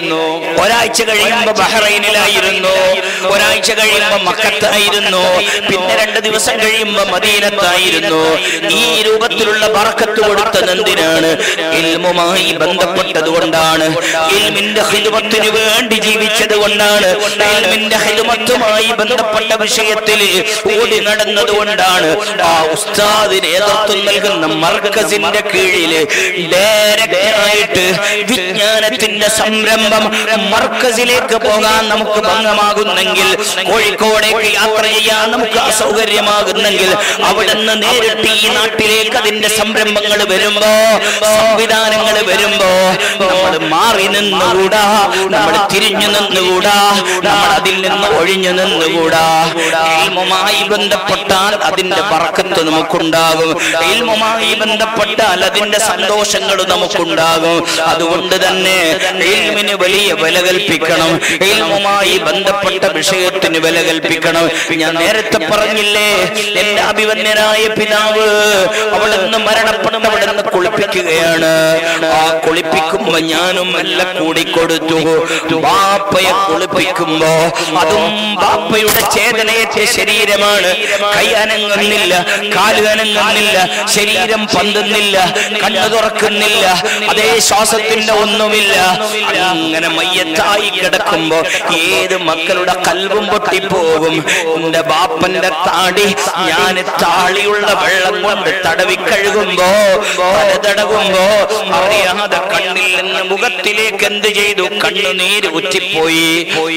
ഒരാഴ്ച കഴിയുമ്പോ ബഹ്റൈനിലായിരുന്നു ഒരാഴ്ച കഴിയുമ്പോ മക്കത്തായിരുന്നു പിന്നെ രണ്ട് ദിവസം കഴിയുമ്പോ മദീനത്തായിരുന്നു ഈ രൂപത്തിലുള്ള ബറക്കത്ത് കൊടുത്തത് എന്തിനാണ് ഇൽമുമായി ബന്ധപ്പെട്ടത് കൊണ്ടാണ് ഇൽമിന്റെ ഹിദുമത്തിന് വേണ്ടി ജീവിച്ചത് കൊണ്ടാണ് ഇൽമിന്റെ ഹിദുമത്തുമായി ബന്ധപ്പെട്ട വിഷയത്തിൽ ഓടി നടന്നത് കൊണ്ടാണ് ആ ഉസ്താദ് നേതൃത്വം നൽകുന്ന മർക്കസിന്റെ കീഴില് ഡയറക്റ്റ് ആയിട്ട് വിജ്ഞാനത്തിന്റെ സംരംഭം മർക്കസിലേക്ക് പോകാൻ നമുക്ക് ഭംഗമാകുന്നെങ്കിൽ കോഴിക്കോടേക്ക് യാത്ര ചെയ്യാൻ നമുക്ക് അസൗകര്യമാകുന്നെങ്കിൽ അവിടെ നിന്ന് നേരിട്ട് ഈ നാട്ടിലേക്ക് അതിന്റെ സംരംഭങ്ങൾ വരുമ്പോ സംവിധാനങ്ങൾ വരുമ്പോ നമ്മൾ മാറി നിന്നുകൂടാ നമ്മൾ തിരിഞ്ഞു നിന്നുകൂടാ നമ്മൾ അതിൽ നിന്ന് ഒഴിഞ്ഞു നിന്നുകൂടാ ഇൽമുമായി ബന്ധപ്പെട്ടാൽ അതിന്റെ പറക്കത്ത് നമുക്കുണ്ടാകും ഇൽമുമായി ബന്ധപ്പെട്ടാൽ അതിന്റെ സന്തോഷങ്ങൾ നമുക്കുണ്ടാകും അതുകൊണ്ട് തന്നെ ഇൽമിന് വലിയ വില കൽപ്പിക്കണം ഇൽമുമായി ബന്ധപ്പെട്ട വിഷയത്തിന് വില കൽപ്പിക്കണം ഞാൻ നേരത്തെ പറഞ്ഞില്ലേ എന്റെ അഭിവന്യനായ പിതാവ് അവിടെ നിന്ന് മരണപ്പെട്ട അവിടെ നിന്ന് കുളിപ്പിക്കുകയാണ് ആ കുളിപ്പിക്കുമ്പോ ഞാനും എല്ലാം കൂടിക്കൊടുത്തു ബാപ്പയെ കുളിപ്പിക്കുമ്പോ അതും ബാപ്പയുടെ ചേതനയേറ്റ ശരീരമാണ് കൈ അനങ്ങുന്നില്ല കാല് അനങ്ങുന്നില്ല ശരീരം പന്തുന്നില്ല കണ്ണു തുറക്കുന്നില്ല അതേ ശ്വാസത്തിന്റെ ഒന്നുമില്ല അങ്ങനെ മയ്യത്തായി കിടക്കുമ്പോ ഏത് മക്കളുടെ കൽവും പൊട്ടിപ്പോകും എന്റെ ബാപ്പന്റെ താടി ഞാൻ താളിയുള്ള വെള്ളം കൊണ്ട് തടവി കഴുകുമ്പോ തല തടകുമ്പോ അറിയാതെ കണ്ണിൽ നിന്ന് മുഖത്തിലേക്ക് എന്ത് ചെയ്തു കണ്ണുനീര് ഉറ്റിപ്പോയി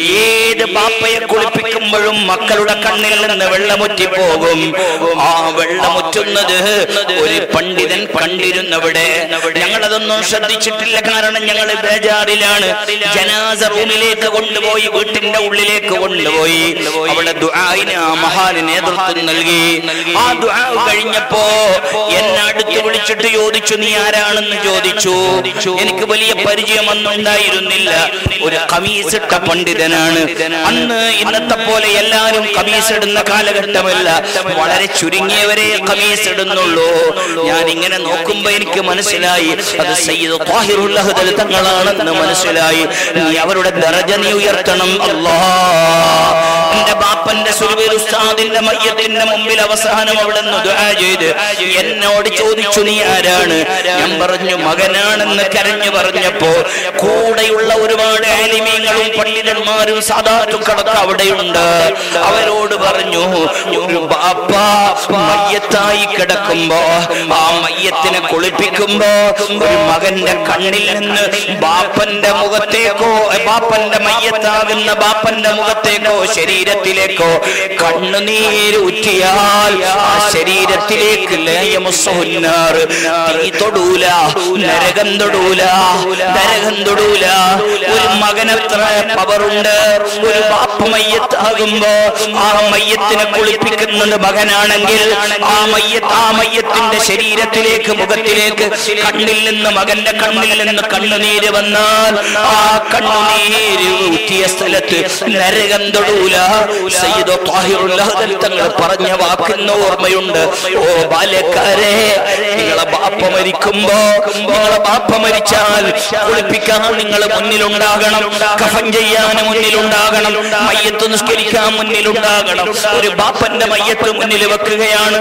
ഏത് ബാപ്പയെ കുളിപ്പിക്കുമ്പോഴും മക്കളുടെ കണ്ണിൽ നിന്ന് വെള്ളമുറ്റിപ്പോകും ആ വെള്ളമുറ്റുന്നത് ഒരു പണ്ഡിതൻ കണ്ടിരുന്നവിടെ ഞങ്ങളതൊന്നും ശ്രദ്ധിച്ചിട്ടില്ല കാരണം ഞങ്ങൾ ബേജാറിലാണ് ജനാസ റൂമിലേക്ക് കൊണ്ടുപോയി വീട്ടിന്റെ ഉള്ളിലേക്ക് കൊണ്ടുപോയി അവിടെ ദുആഇന് ആ മഹാന് നേതൃത്വം നൽകി ആ ദുആ കഴിഞ്ഞപ്പോ എന്നെ അടുത്ത് വിളിച്ചിട്ട് ചോദിച്ചു നീ ആരാണെന്ന് ചോദിച്ചു എനിക്ക് വലിയ പരിചയമൊന്നും ഉണ്ടായിരുന്നില്ല ഒരു കമീസ് ഇട്ട പണ്ഡിതനാണ് അന്ന് ഇന്നത്തെ പോലെ എല്ലാരും കമീസ് ഇടുന്ന കാലഘട്ടമല്ല വളരെ ചുരുങ്ങിയവരെ കമീസ് ഇടുന്നുള്ളൂ ഞാൻ ഇങ്ങനെ നോക്കുമ്പോ എനിക്ക് മനസ്സിലായി അത് സയ്യിദ് ത്വാഹിറുൽ അഹ്ദൽ തങ്ങളാണെന്ന് മനസ്സിലായി നീ അവരുടെ ദറജ നീ ഉയർത്തണം അല്ലാ എന്റെ ബാപ്പന്റെ സുരുബിൽ ഉസ്താദിന്റെ മയ്യത്തിന്റെ മുമ്പിൽ അവസാനം അവിടെ നിന്ന് ദുആ ചെയ്ത് എന്നോട് ചോദിച്ചു നീ ആരാണ് ഞാൻ പറഞ്ഞു മകനാണെന്ന് കരഞ്ഞു പറഞ്ഞപ്പോ കൂടെയുള്ള ഒരുപാട് ആലിമീങ്ങളും പണ്ഡിതന്മാരും സാധാത്തുക്കളൊക്കെ അവിടെയുണ്ട് അവരോട് പറഞ്ഞു ഒരു ബാപ്പ മയ്യത്തായി കിടക്കുമ്പോ ആ മയ്യത്തിനെ കുളിപ്പിക്കുമ്പോ ഒരു മകന്റെ കണ്ണിൽ നിന്ന് ബാപ്പന്റെ മുഖത്തേക്കോ ബാപ്പന്റെ മയ്യത്താകുന്ന ബാപ്പന്റെ മുഖത്തേക്കോ ശരീരത്തിലേക്കോ കണ്ണുനീര് ഉറ്റിയാൽ ആ ശരീരത്തിലേക്ക് ലയമുസ്സുന്നാർ തീ തൊടൂല നരകം തൊടൂല നരകം തൊടൂല ഒരു മകനത്ര പവറുണ്ട് ഒരു ബാപ്പ മയ്യത്താകുമ്പോ ആ മയ്യത്തിനെ കുളിപ്പിക്കുന്നത് മകനാണെങ്കിൽ ആ മയ്യത്ത് ആ മയ്യത്തിന്റെ ശരീരത്തിലേക്ക് മുഖത്തിലേക്ക് കണ്ണിൽ നിന്ന് മകന്റെ കണ്ണിൽ നിന്ന് കണ്ണുനീര് വന്നാൽ ആ കണ്ണുനീര് ഊറ്റിയ സ്ഥലത്ത് നരകം തൊടൂല സയ്യിദ് ത്വാഹിറുൽ അഹ്ദൽ തങ്ങൾ പറഞ്ഞ വാക്കുന്ന ഓർമ്മയുണ്ട് ഓ ബാല്യക്കാരെ നിങ്ങളെ ബാപ്പ മരിക്കുമ്പോ നിങ്ങളെ ബാപ്പ മരിച്ചാൽ കുളിപ്പിക്കാൻ നിങ്ങൾ മുന്നിലുണ്ടാകണം കഫൻ ചെയ്യാൻ മുന്നിലുണ്ടാകണം മയ്യത്ത് നിസ്കരിക്കാൻ മുന്നിലുണ്ടാകണം ഒരു ബാപ്പന്റെ മയ്യത്ത് മുന്നിൽ വെക്കുകയാണ്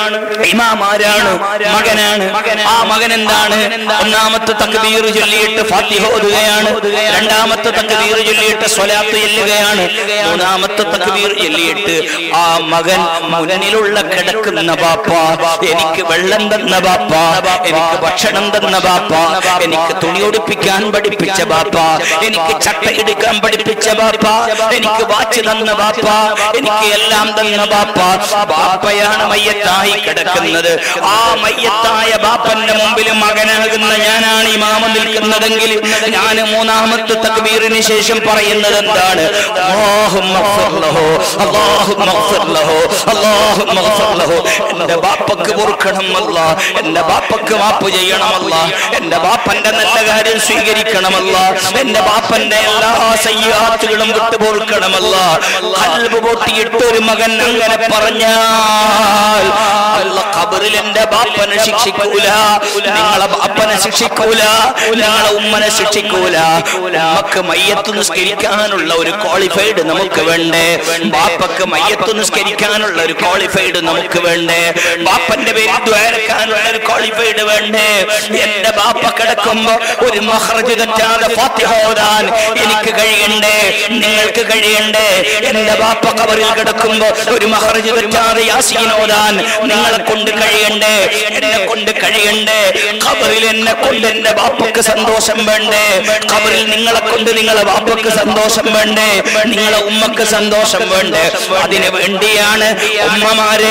ഇമാമാരാണ് മകനാണ് ആ മകൻ എന്താണ് ഒന്നാമത്തെ തക്ബീർ ചൊല്ലിയിട്ട് ഫാത്തിഹ ഓതുകയാണ് രണ്ടാമത്തെ തക്ബീർ ചൊല്ലിയിട്ട് സ്വലാത്ത് ചെല്ലുകയാണ് മൂന്നാമത്തെ തക്ബീർ ചൊല്ലിയിട്ട് ആ മകൻ മുന്നിലുള്ള കിടക്കുന്ന ബാപ്പ എനിക്ക് വെള്ളം തന്ന ബാപ്പ എനിക്ക് ഭക്ഷണം തന്ന ബാപ്പ എനിക്ക് തുണി ഉടുപ്പിക്കാൻ പഠിപ്പിച്ച ബാപ്പ എനിക്ക് ചട്ട എടുക്കാൻ പഠിപ്പിച്ച ബാപ്പ എനിക്ക് വാച്ച് തന്ന ബാപ്പ എനിക്ക് എല്ലാം തന്ന ബാപ്പ ബാപ്പയാണ് മയ്യത്തായി കിടക്കുന്നത് ആ മയ്യത്തായ ബാപ്പന്റെ മുമ്പിൽ മകനാകുന്ന ഞാനാണ് ഇമാമ നിൽക്കുന്നതെങ്കിൽ ഞാൻ മൂന്നാമത്തെ തക്ബീറിന് ശേഷം പറയുന്നത് എന്താണ് അല്ലാഹുമ്മ ഗ്ഫിർ ലഹു, അല്ലാഹുമ്മ ഗ്ഫിർ ലഹു, അല്ലാഹുമ്മ ഗ്ഫിർ ലഹു. എന്റെ ബാപ്പക്ക് പൊറുക്കണം അല്ല എന്റെ ബാപ്പക്ക് മാപ്പ് ചെയ്യണമല്ല എന്റെ ബാപ്പന്റെ നല്ല കാര്യം സ്വീകരിക്കണമല്ല എന്റെ ബാപ്പന്റെ എല്ലാ സയ്യാത്തുകളും വിട്ടു പൊറുക്കണമല്ല കൽബ് പൊട്ടിയിട്ട് ഒരു മകൻ അങ്ങനെ പറഞ്ഞാൽ അല്ല ഖബറിൽ എന്റെ ബാപ്പനെ ശിക്ഷിക്കൂല നിങ്ങളെ ബാപ്പനെ ശിക്ഷിക്കൂല നിങ്ങളെ ഉമ്മനെ ശിക്ഷിക്കൂല ഉമ്മക്ക് മയ്യത്ത് നിസ്കരിക്കാനുള്ള ഒരു ക്വാളിഫൈഡ് നമുക്ക് വേണ്ടേ ബാപ്പക്ക് മയ്യത്ത് നിസ്കരിക്കാനുള്ള ഒരു ക്വാളിഫൈഡ് നമുക്ക് വേണ്ടേ ബാപ്പന്റെ പേരിൽ ദ്വാരക്കാനുള്ള ഒരു ക്വാളിഫൈഡ് വേണ്ടേ എന്റെ ബാപ്പ കിടക്കുമ്പോ ഒരു മഹ്റജ് തെറ്റാതെ ഫാത്തിഹ ഓതാൻ എനിക്ക് കഴിയണ്ടേ നിങ്ങൾക്ക് കഴിയണ്ടേ എന്റെ ബാപ്പ കബറിൽ കിടക്കുമ്പോ ഒരു മഹ്റജ് തെറ്റാതെ യാസീൻ ഓതാൻ നിങ്ങളെ കൊണ്ട് കഴിയണ്ടേ എന്നെ കൊണ്ട് കഴിയണ്ടേ ഖബറിൽ എന്നെ കൊണ്ട് എന്റെ ബാപ്പക്ക് സന്തോഷം വേണ്ടേ ഖബറിൽ നിങ്ങളെ കൊണ്ട് നിങ്ങളെ ബാപ്പക്ക് സന്തോഷം വേണ്ടേ നിങ്ങളെ ഉമ്മക്ക് സന്തോഷം വേണ്ടേ അതിന് വേണ്ടിയാണ് ഉമ്മമാരെ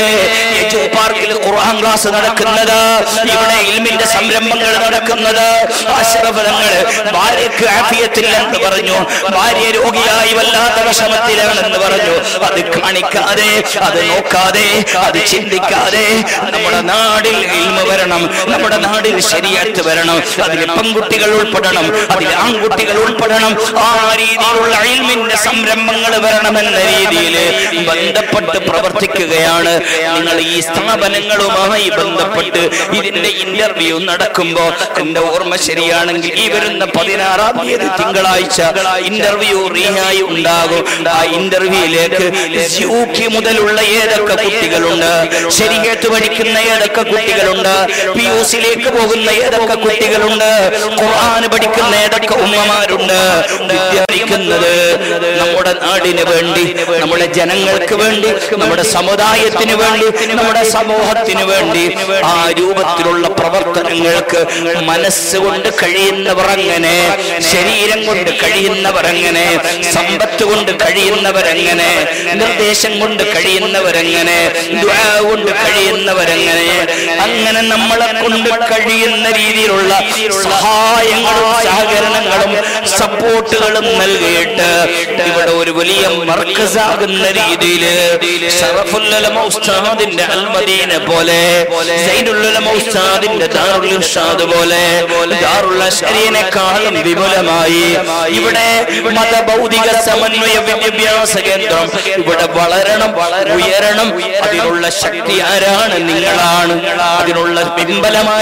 യജു പാർക്കിൽ ഖുർആൻ ക്ലാസ് നടക്കുന്നത് ഇവിടെ ഇൽമിന്റെ സംരംഭങ്ങൾ നടക്കുന്നത് ആശ്രഫലങ്ങൾ ഭാര്യക്ക് ആഫിയത്തില്ലെന്ന് പറഞ്ഞു ഭാര്യ രോഗിയായി വല്ലാത്ത വിഷമത്തിലാണെന്ന് പറഞ്ഞു അത് കാണിക്കാതെ അത് നോക്കാതെ അത് ചിന്തിക്കാതെ നമ്മുടെ നാടിൽ ഇൽമ വരണം നമ്മുടെ നാടിൽ ശരിയാത്ത് വരണം അതിൽ പെൺകുട്ടികൾ ഉൾപ്പെടണം അതിൽ ആൺകുട്ടികൾ ഉൾപ്പെടണം ആ രീതിയിലുള്ള ഇൽമിന്റെ സംരംഭങ്ങൾ വരണമെന്ന രീതിയിൽ ബന്ധപ്പെട്ട് പ്രവർത്തിക്കുകയാണ് നിങ്ങൾ ഈ സ്ഥാപനങ്ങളുമായി ബന്ധപ്പെട്ട് ഇതിന്റെ ഇന്റർവ്യൂ നടക്കുമ്പോ എന്റെ ഓർമ്മ ശരിയാണെങ്കിൽ ഈ വരുന്ന പതിനാറാം തീയതി തിങ്കളാഴ്ച ഇന്റർവ്യൂ റീഹായി ഉണ്ടാകും ആ ഇന്റർവ്യൂയിലേക്ക് യു കെ മുതലുള്ള ഏതൊക്കെ കുട്ടികളുണ്ട് ശരിയേത്ത് പഠിക്കുന്ന ഏതൊക്കെ കുട്ടികളുണ്ട് പി യു സിയിലേക്ക് പോകുന്ന ഏതൊക്കെ കുട്ടികളുണ്ട് ഖുർആൻ പഠിക്കുന്ന ഏതൊക്കെ ഉമ്മമാരുണ്ട് വിദ്യാപിക്കുന്നത് നമ്മുടെ നാടിന് വേണ്ടി നമ്മുടെ ജനങ്ങൾക്ക് വേണ്ടി നമ്മുടെ സമുദായത്തിന് വേണ്ടി നമ്മുടെ സമൂഹത്തിന് വേണ്ടി ആ രൂപത്തിലുള്ള പ്രവർത്തനങ്ങൾക്ക് മനസ്സുകൊണ്ട് കഴിയുന്നവർ അങ്ങനെ ശരീരം കൊണ്ട് കഴിയുന്നവർ അങ്ങനെ സമ്പത്ത് കൊണ്ട് കഴിയുന്നവരെങ്ങനെ നിർദ്ദേശം കൊണ്ട് കഴിയുന്നവരെങ്ങനെ ദുആ കൊണ്ട് കഴിയുന്നവരെങ്ങനെ അങ്ങനെ നമ്മളെ കൊണ്ട് കഴിയുന്ന രീതിയിലുള്ള സഹായങ്ങളും സഹകരണങ്ങളും സപ്പോർട്ടുകളും നൽകിയിട്ട് ഇവിടെ ഒരു വലിയ മർക്കസാകുന്ന രീതിയിൽ ഷറഫുല്ലമ ഉസ്താദിന്റെ അൽമദീന പോലെ സൈനുല്ലമ ഉസ്താദിന്റെ ദാറുൽ ഇർഷാദ് പോലെ ദാറുൽ ശരീനെക്കാളും വിപുലമായി ഇവിടെ മതഭൗതിക സമന്വയ വിദ്യാഭ്യാസ കേന്ദ്രം ഇവിടെ വളരണം ഉയരണം അതിനുള്ള ശക്തി ആരാണ് നിങ്ങളാണ് അതിനുള്ള പിമ്പലമാരാണ്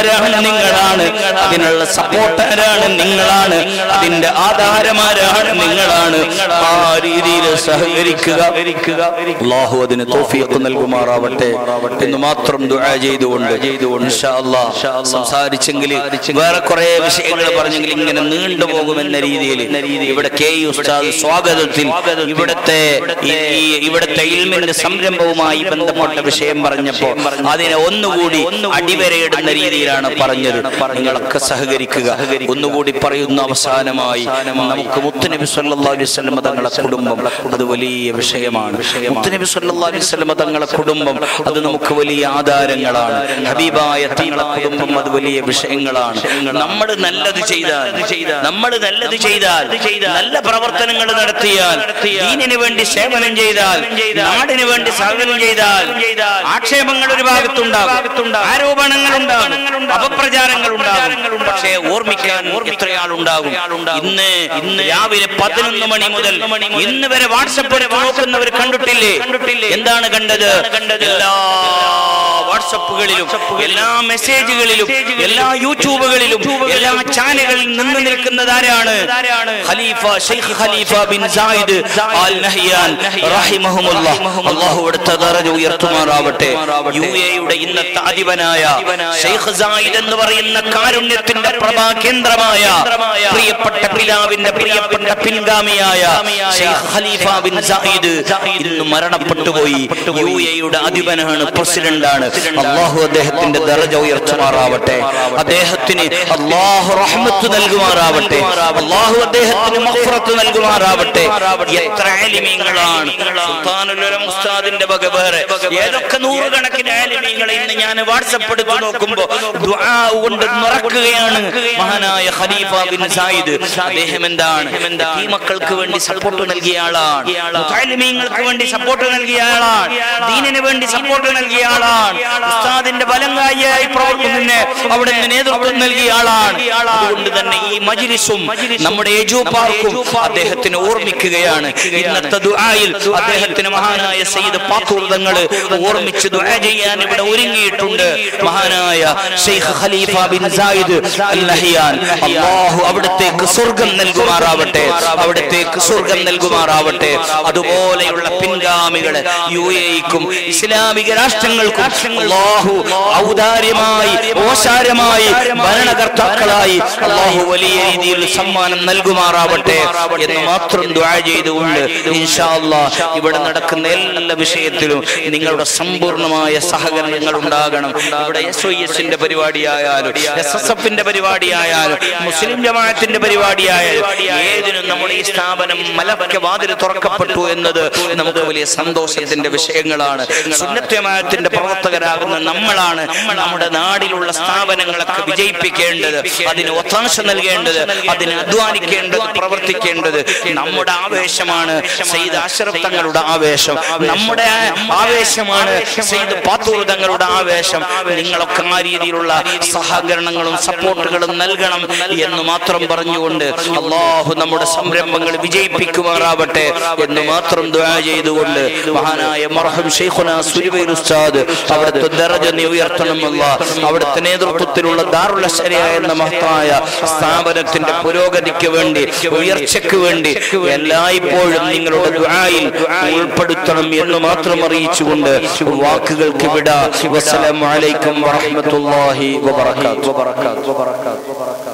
നിങ്ങളാണ് അതിനുള്ള സപ്പോർട്ടറാണ് നിങ്ങളാണ് അതിന്റെ ആധാരമാരാണ് നിങ്ങളാണ് ആ രീതിയിൽ സഹകരിക്കുക അള്ളാഹു അതിന് തോഫിയൊക്കെ നൽകുമാറാവട്ടെ എന്ന് മാത്രം ദുആ ചെയ്തുകൊണ്ട് ഇൻഷാ അല്ലാഹ് സംസാരിച്ചെങ്കിൽ വേറെ കുറെ വിഷയങ്ങൾ പറഞ്ഞെങ്കിൽ ഇങ്ങനെ നീണ്ടുപോകുമെന്ന രീതിയിൽ ഇവിടെ കെ ഇ ഉസ്താദ് സ്വാഗതത്തിൽ ഇവിടുത്തെ ഈ ഈ- ഇവിടുത്തെ ഇൽമിന്റെ സംരംഭവുമായി ബന്ധപ്പെട്ട വിഷയം പറഞ്ഞപ്പോ അതിനെ ഒന്നുകൂടി അടിവരയിടുന്ന രീതിയിലാണ് പറഞ്ഞത് നിങ്ങളൊക്കെ സഹകരിക്കുക ഒന്നുകൂടി പറയുന്ന അവസാനമായി നമുക്ക് മുത്തുനബി സല്ലല്ലാഹു അലൈഹി വസല്ലം തങ്ങളെ കുടുംബം അത് വലിയ വിഷയമാണ് മുത്തുനബി സല്ലല്ലാഹു അലൈഹി വസല്ലം തങ്ങളെ കുടുംബം അത് നമുക്ക് വലിയ ആധാരങ്ങളാണ് ഹബീബായ തങ്ങളെ കുടുംബം അത് വലിയ വിഷയങ്ങളാണ് നമ്മൾ നല്ലത് ചെയ്താൽ നമ്മൾ നല്ലത് ചെയ്താൽ നല്ല പ്രവർത്തനങ്ങൾ നടത്തിയാൽ ദീനിന് വേണ്ടി സേവനം ചെയ്താൽ നാടിന് വേണ്ടി സേവനം ചെയ്താൽ ആക്ഷേപങ്ങൾ ഒരു ഭാഗത്തുണ്ടാകും ആരോപണങ്ങൾ ഉണ്ടാകും അപപ്രചാരങ്ങൾ ഉണ്ടാകും പക്ഷേ ഓർമ്മിക്കാൻ ഇത്രയാളുണ്ടാകും ഇന്ന് ഇന്ന് രാവിലെ പതിനൊന്ന് മണി മുതൽ ഇന്ന് വരെ വാട്സപ്പ് നോക്കുന്നവർ കണ്ടിട്ടില്ലേ എന്താണ് കണ്ടത് എല്ലാ വാട്സപ്പുകളിലും എല്ലാ മെസ്സേജുകളിലും എല്ലാ യൂട്യൂബുകളിലും എല്ലാ ചാനലുകളിൽ നിന്ന് നിൽക്കുന്നത് ആരാണ് Khalifa Sheikh Khalifa bin Zayed Al Nahyan റഹിമഹുമുല്ലാഹ് അല്ലാഹു അവിടുത്തെ ദറജ ഉയർത്തുമാറാവട്ടെ യു എയുടെ ഇന്നത്തെ അധിപനായ ഷെയ്ഖ് സായിദ് എന്ന് പറയുന്ന കാരുണ്യത്തിന്റെ പ്രഭാ കേന്ദ്രമായ പ്രിയപ്പെട്ട പിതാവിന്റെ പ്രിയപ്പെട്ട പിൻഗാമിയായ ഷെയ്ഖ് ഖലീഫ ബിൻ സായിദ് ഇന്ന് മരണപ്പെട്ടു പോയി യു എയുടെ അധിപനാണ് പ്രസിഡന്റാണ് അള്ളാഹു അദ്ദേഹത്തിന്റെ ദറജ ഉയർത്തുമാറാവട്ടെ അദ്ദേഹത്തിന് അള്ളാഹു റഹ്മത്ത് നൽകുമാറാവട്ടെ അള്ളാഹു അദ്ദേഹത്തിന് മഹ്ഫറത്ത് നൽകുമാറാവട്ടെ എത്ര ആലിമീങ്ങളാണ് സുൽത്താനുൽ ഉലമ ഉസ്താദിന്റെ വക വേറെ ഏതൊക്കെ നൂറുകണക്കിന് ആലിമീങ്ങളെ ഇന്ന് ഞാൻ വാട്സപ്പ് എടുത്ത് നോക്കുമ്പോ ദുആ കൊണ്ട് നിറക്കുകയാണ് മഹാനായ ഖലീഫ ബിൻ സായിദ് അദ്ദേഹം എന്താണ് ഈ മക്കൾക്ക് വേണ്ടി സപ്പോർട്ട് നൽകിയ ആളാണ് മുത്താലിമീങ്ങൾക്ക് വേണ്ടി സപ്പോർട്ട് നൽകിയ ആളാണ് ദീനിന് വേണ്ടി സപ്പോർട്ട് നൽകിയ ആളാണ് ഉസ്താദിന്റെ ബലങ്കായിയായി പ്രവർത്തനത്തിന് അവിടെ നിന്ന് നേതൃത്വം നൽകിയ ആളാണ് അതുകൊണ്ട് തന്നെ ഈ മജ്ലിസും നമ്മുടെ എജു പാർക്കും അദ്ദേഹത്തിന് ഓർമ്മിക്കുകയാണ് ഇന്നത്തെ ദുആയിൽ അദ്ദേഹത്തിന് മഹാനായ സയ്യിദ് പാത്തൂർ തങ്ങള് ഓർമ്മിച്ച് ദുആ ചെയ്യാൻ ഇവിടെ ഒരുങ്ങിയിട്ടുണ്ട് മഹാനായ Sheikh Khalifa bin Zayed Al Nahyan അല്ലാഹു അവിടത്തേക്ക് സ്വർഗം നൽകുമാറാവട്ടെ അവിടത്തേക്ക് സ്വർഗം നൽകുമാറാവട്ടെ അതുപോലെയുള്ള പിൻഗാമികളെ യു എക്കും ഇസ്ലാമിക രാഷ്ട്രങ്ങൾക്കും അല്ലാഹു ഔദാര്യമായി ഓശാരമായി ഭരണകർത്താക്കളായി അല്ലാഹു വലിയ രീതിയിൽ സമ്മാനം നൽകുമാറാവട്ടെ എന്ന് മാത്രം ദുആ ചെയ്തുകൊണ്ട് ഇൻഷാ അല്ലാഹ് ഇവിടെ നടക്കുന്ന എല്ലാ വിഷയത്തിലും നിങ്ങളുടെ സമ്പൂർണ്ണമായ സഹകരണങ്ങൾ ഉണ്ടാകണം ഇവിടെ എസ് ഒ എസിന്റെ പരിപാടിയായാലും എസ് എസ് എഫിന്റെ പരിപാടിയായാലും മുസ്ലിം ജമാഅത്തിന്റെ പരിപാടിയായാലും ഏതിനും നമ്മുടെ ഈ സ്ഥാപനം മലക്ക വാതിൽ തുറക്കപ്പെട്ടു എന്നത് നമുക്ക് വലിയ സന്തോഷത്തിന്റെ വിഷയങ്ങളാണ് സുന്നത്യമായത്തിന്റെ പ്രവർത്തകരാകുന്ന നമ്മളാണ് നമ്മുടെ നാടിലുള്ള സ്ഥാപനങ്ങളൊക്കെ വിജയിപ്പിക്കേണ്ടത് അതിന് ഒത്താശ നൽകേണ്ടത് അതിന് അധ്വാനിക്കേണ്ടത് പ്രവർത്തിക്കേണ്ടത് നമ്മുടെ ആവേശമാണ് സെയ്ദ് അഷ്റഫ് തങ്ങളുടെ ആവേശം നമ്മുടെ ആവേശമാണ് സെയ്ദ് പാത്തൂർ തങ്ങളുടെ ആവേശം നിങ്ങളൊക്കെ ആ രീതിയിലുള്ള സഹകരണങ്ങളും സപ്പോർട്ടുകളും നൽകണം എന്ന് മാത്രം പറഞ്ഞുകൊണ്ട് അള്ളാഹു നമ്മുടെ സംരംഭങ്ങൾ വിജയിപ്പിക്കുമാറാവട്ടെ എന്ന് മാത്രം ദുആ ചെയ്തുകൊണ്ട് മഹാനായ മർഹം ഷെയ്ഖുന സുരുബൈൽ ഉസ്താദ് അവിടുത്തെ ദറജ നീ ഉയർത്തണമല്ല അവിടുത്തെ നേതൃത്വത്തിലുള്ള ദാറുൽ അശ്ശരിയ എന്ന മഹത്തായ സ്ഥാപനത്തിന്റെ പുരോഗതിക്ക് വേണ്ടി ഉയർച്ചയ്ക്ക് വേണ്ടി എല്ലായ്പ്പോഴും നിങ്ങളുടെ ദുആയിൽ ഉൾപ്പെടുത്തണം എന്ന് മാത്രം അറിയിച്ചുകൊണ്ട് വാക്കുകൾക്ക് വിട വസ്സലാമു അലൈക്കും വറഹ്മത്തുള്ളാഹി വബറകാതുഹു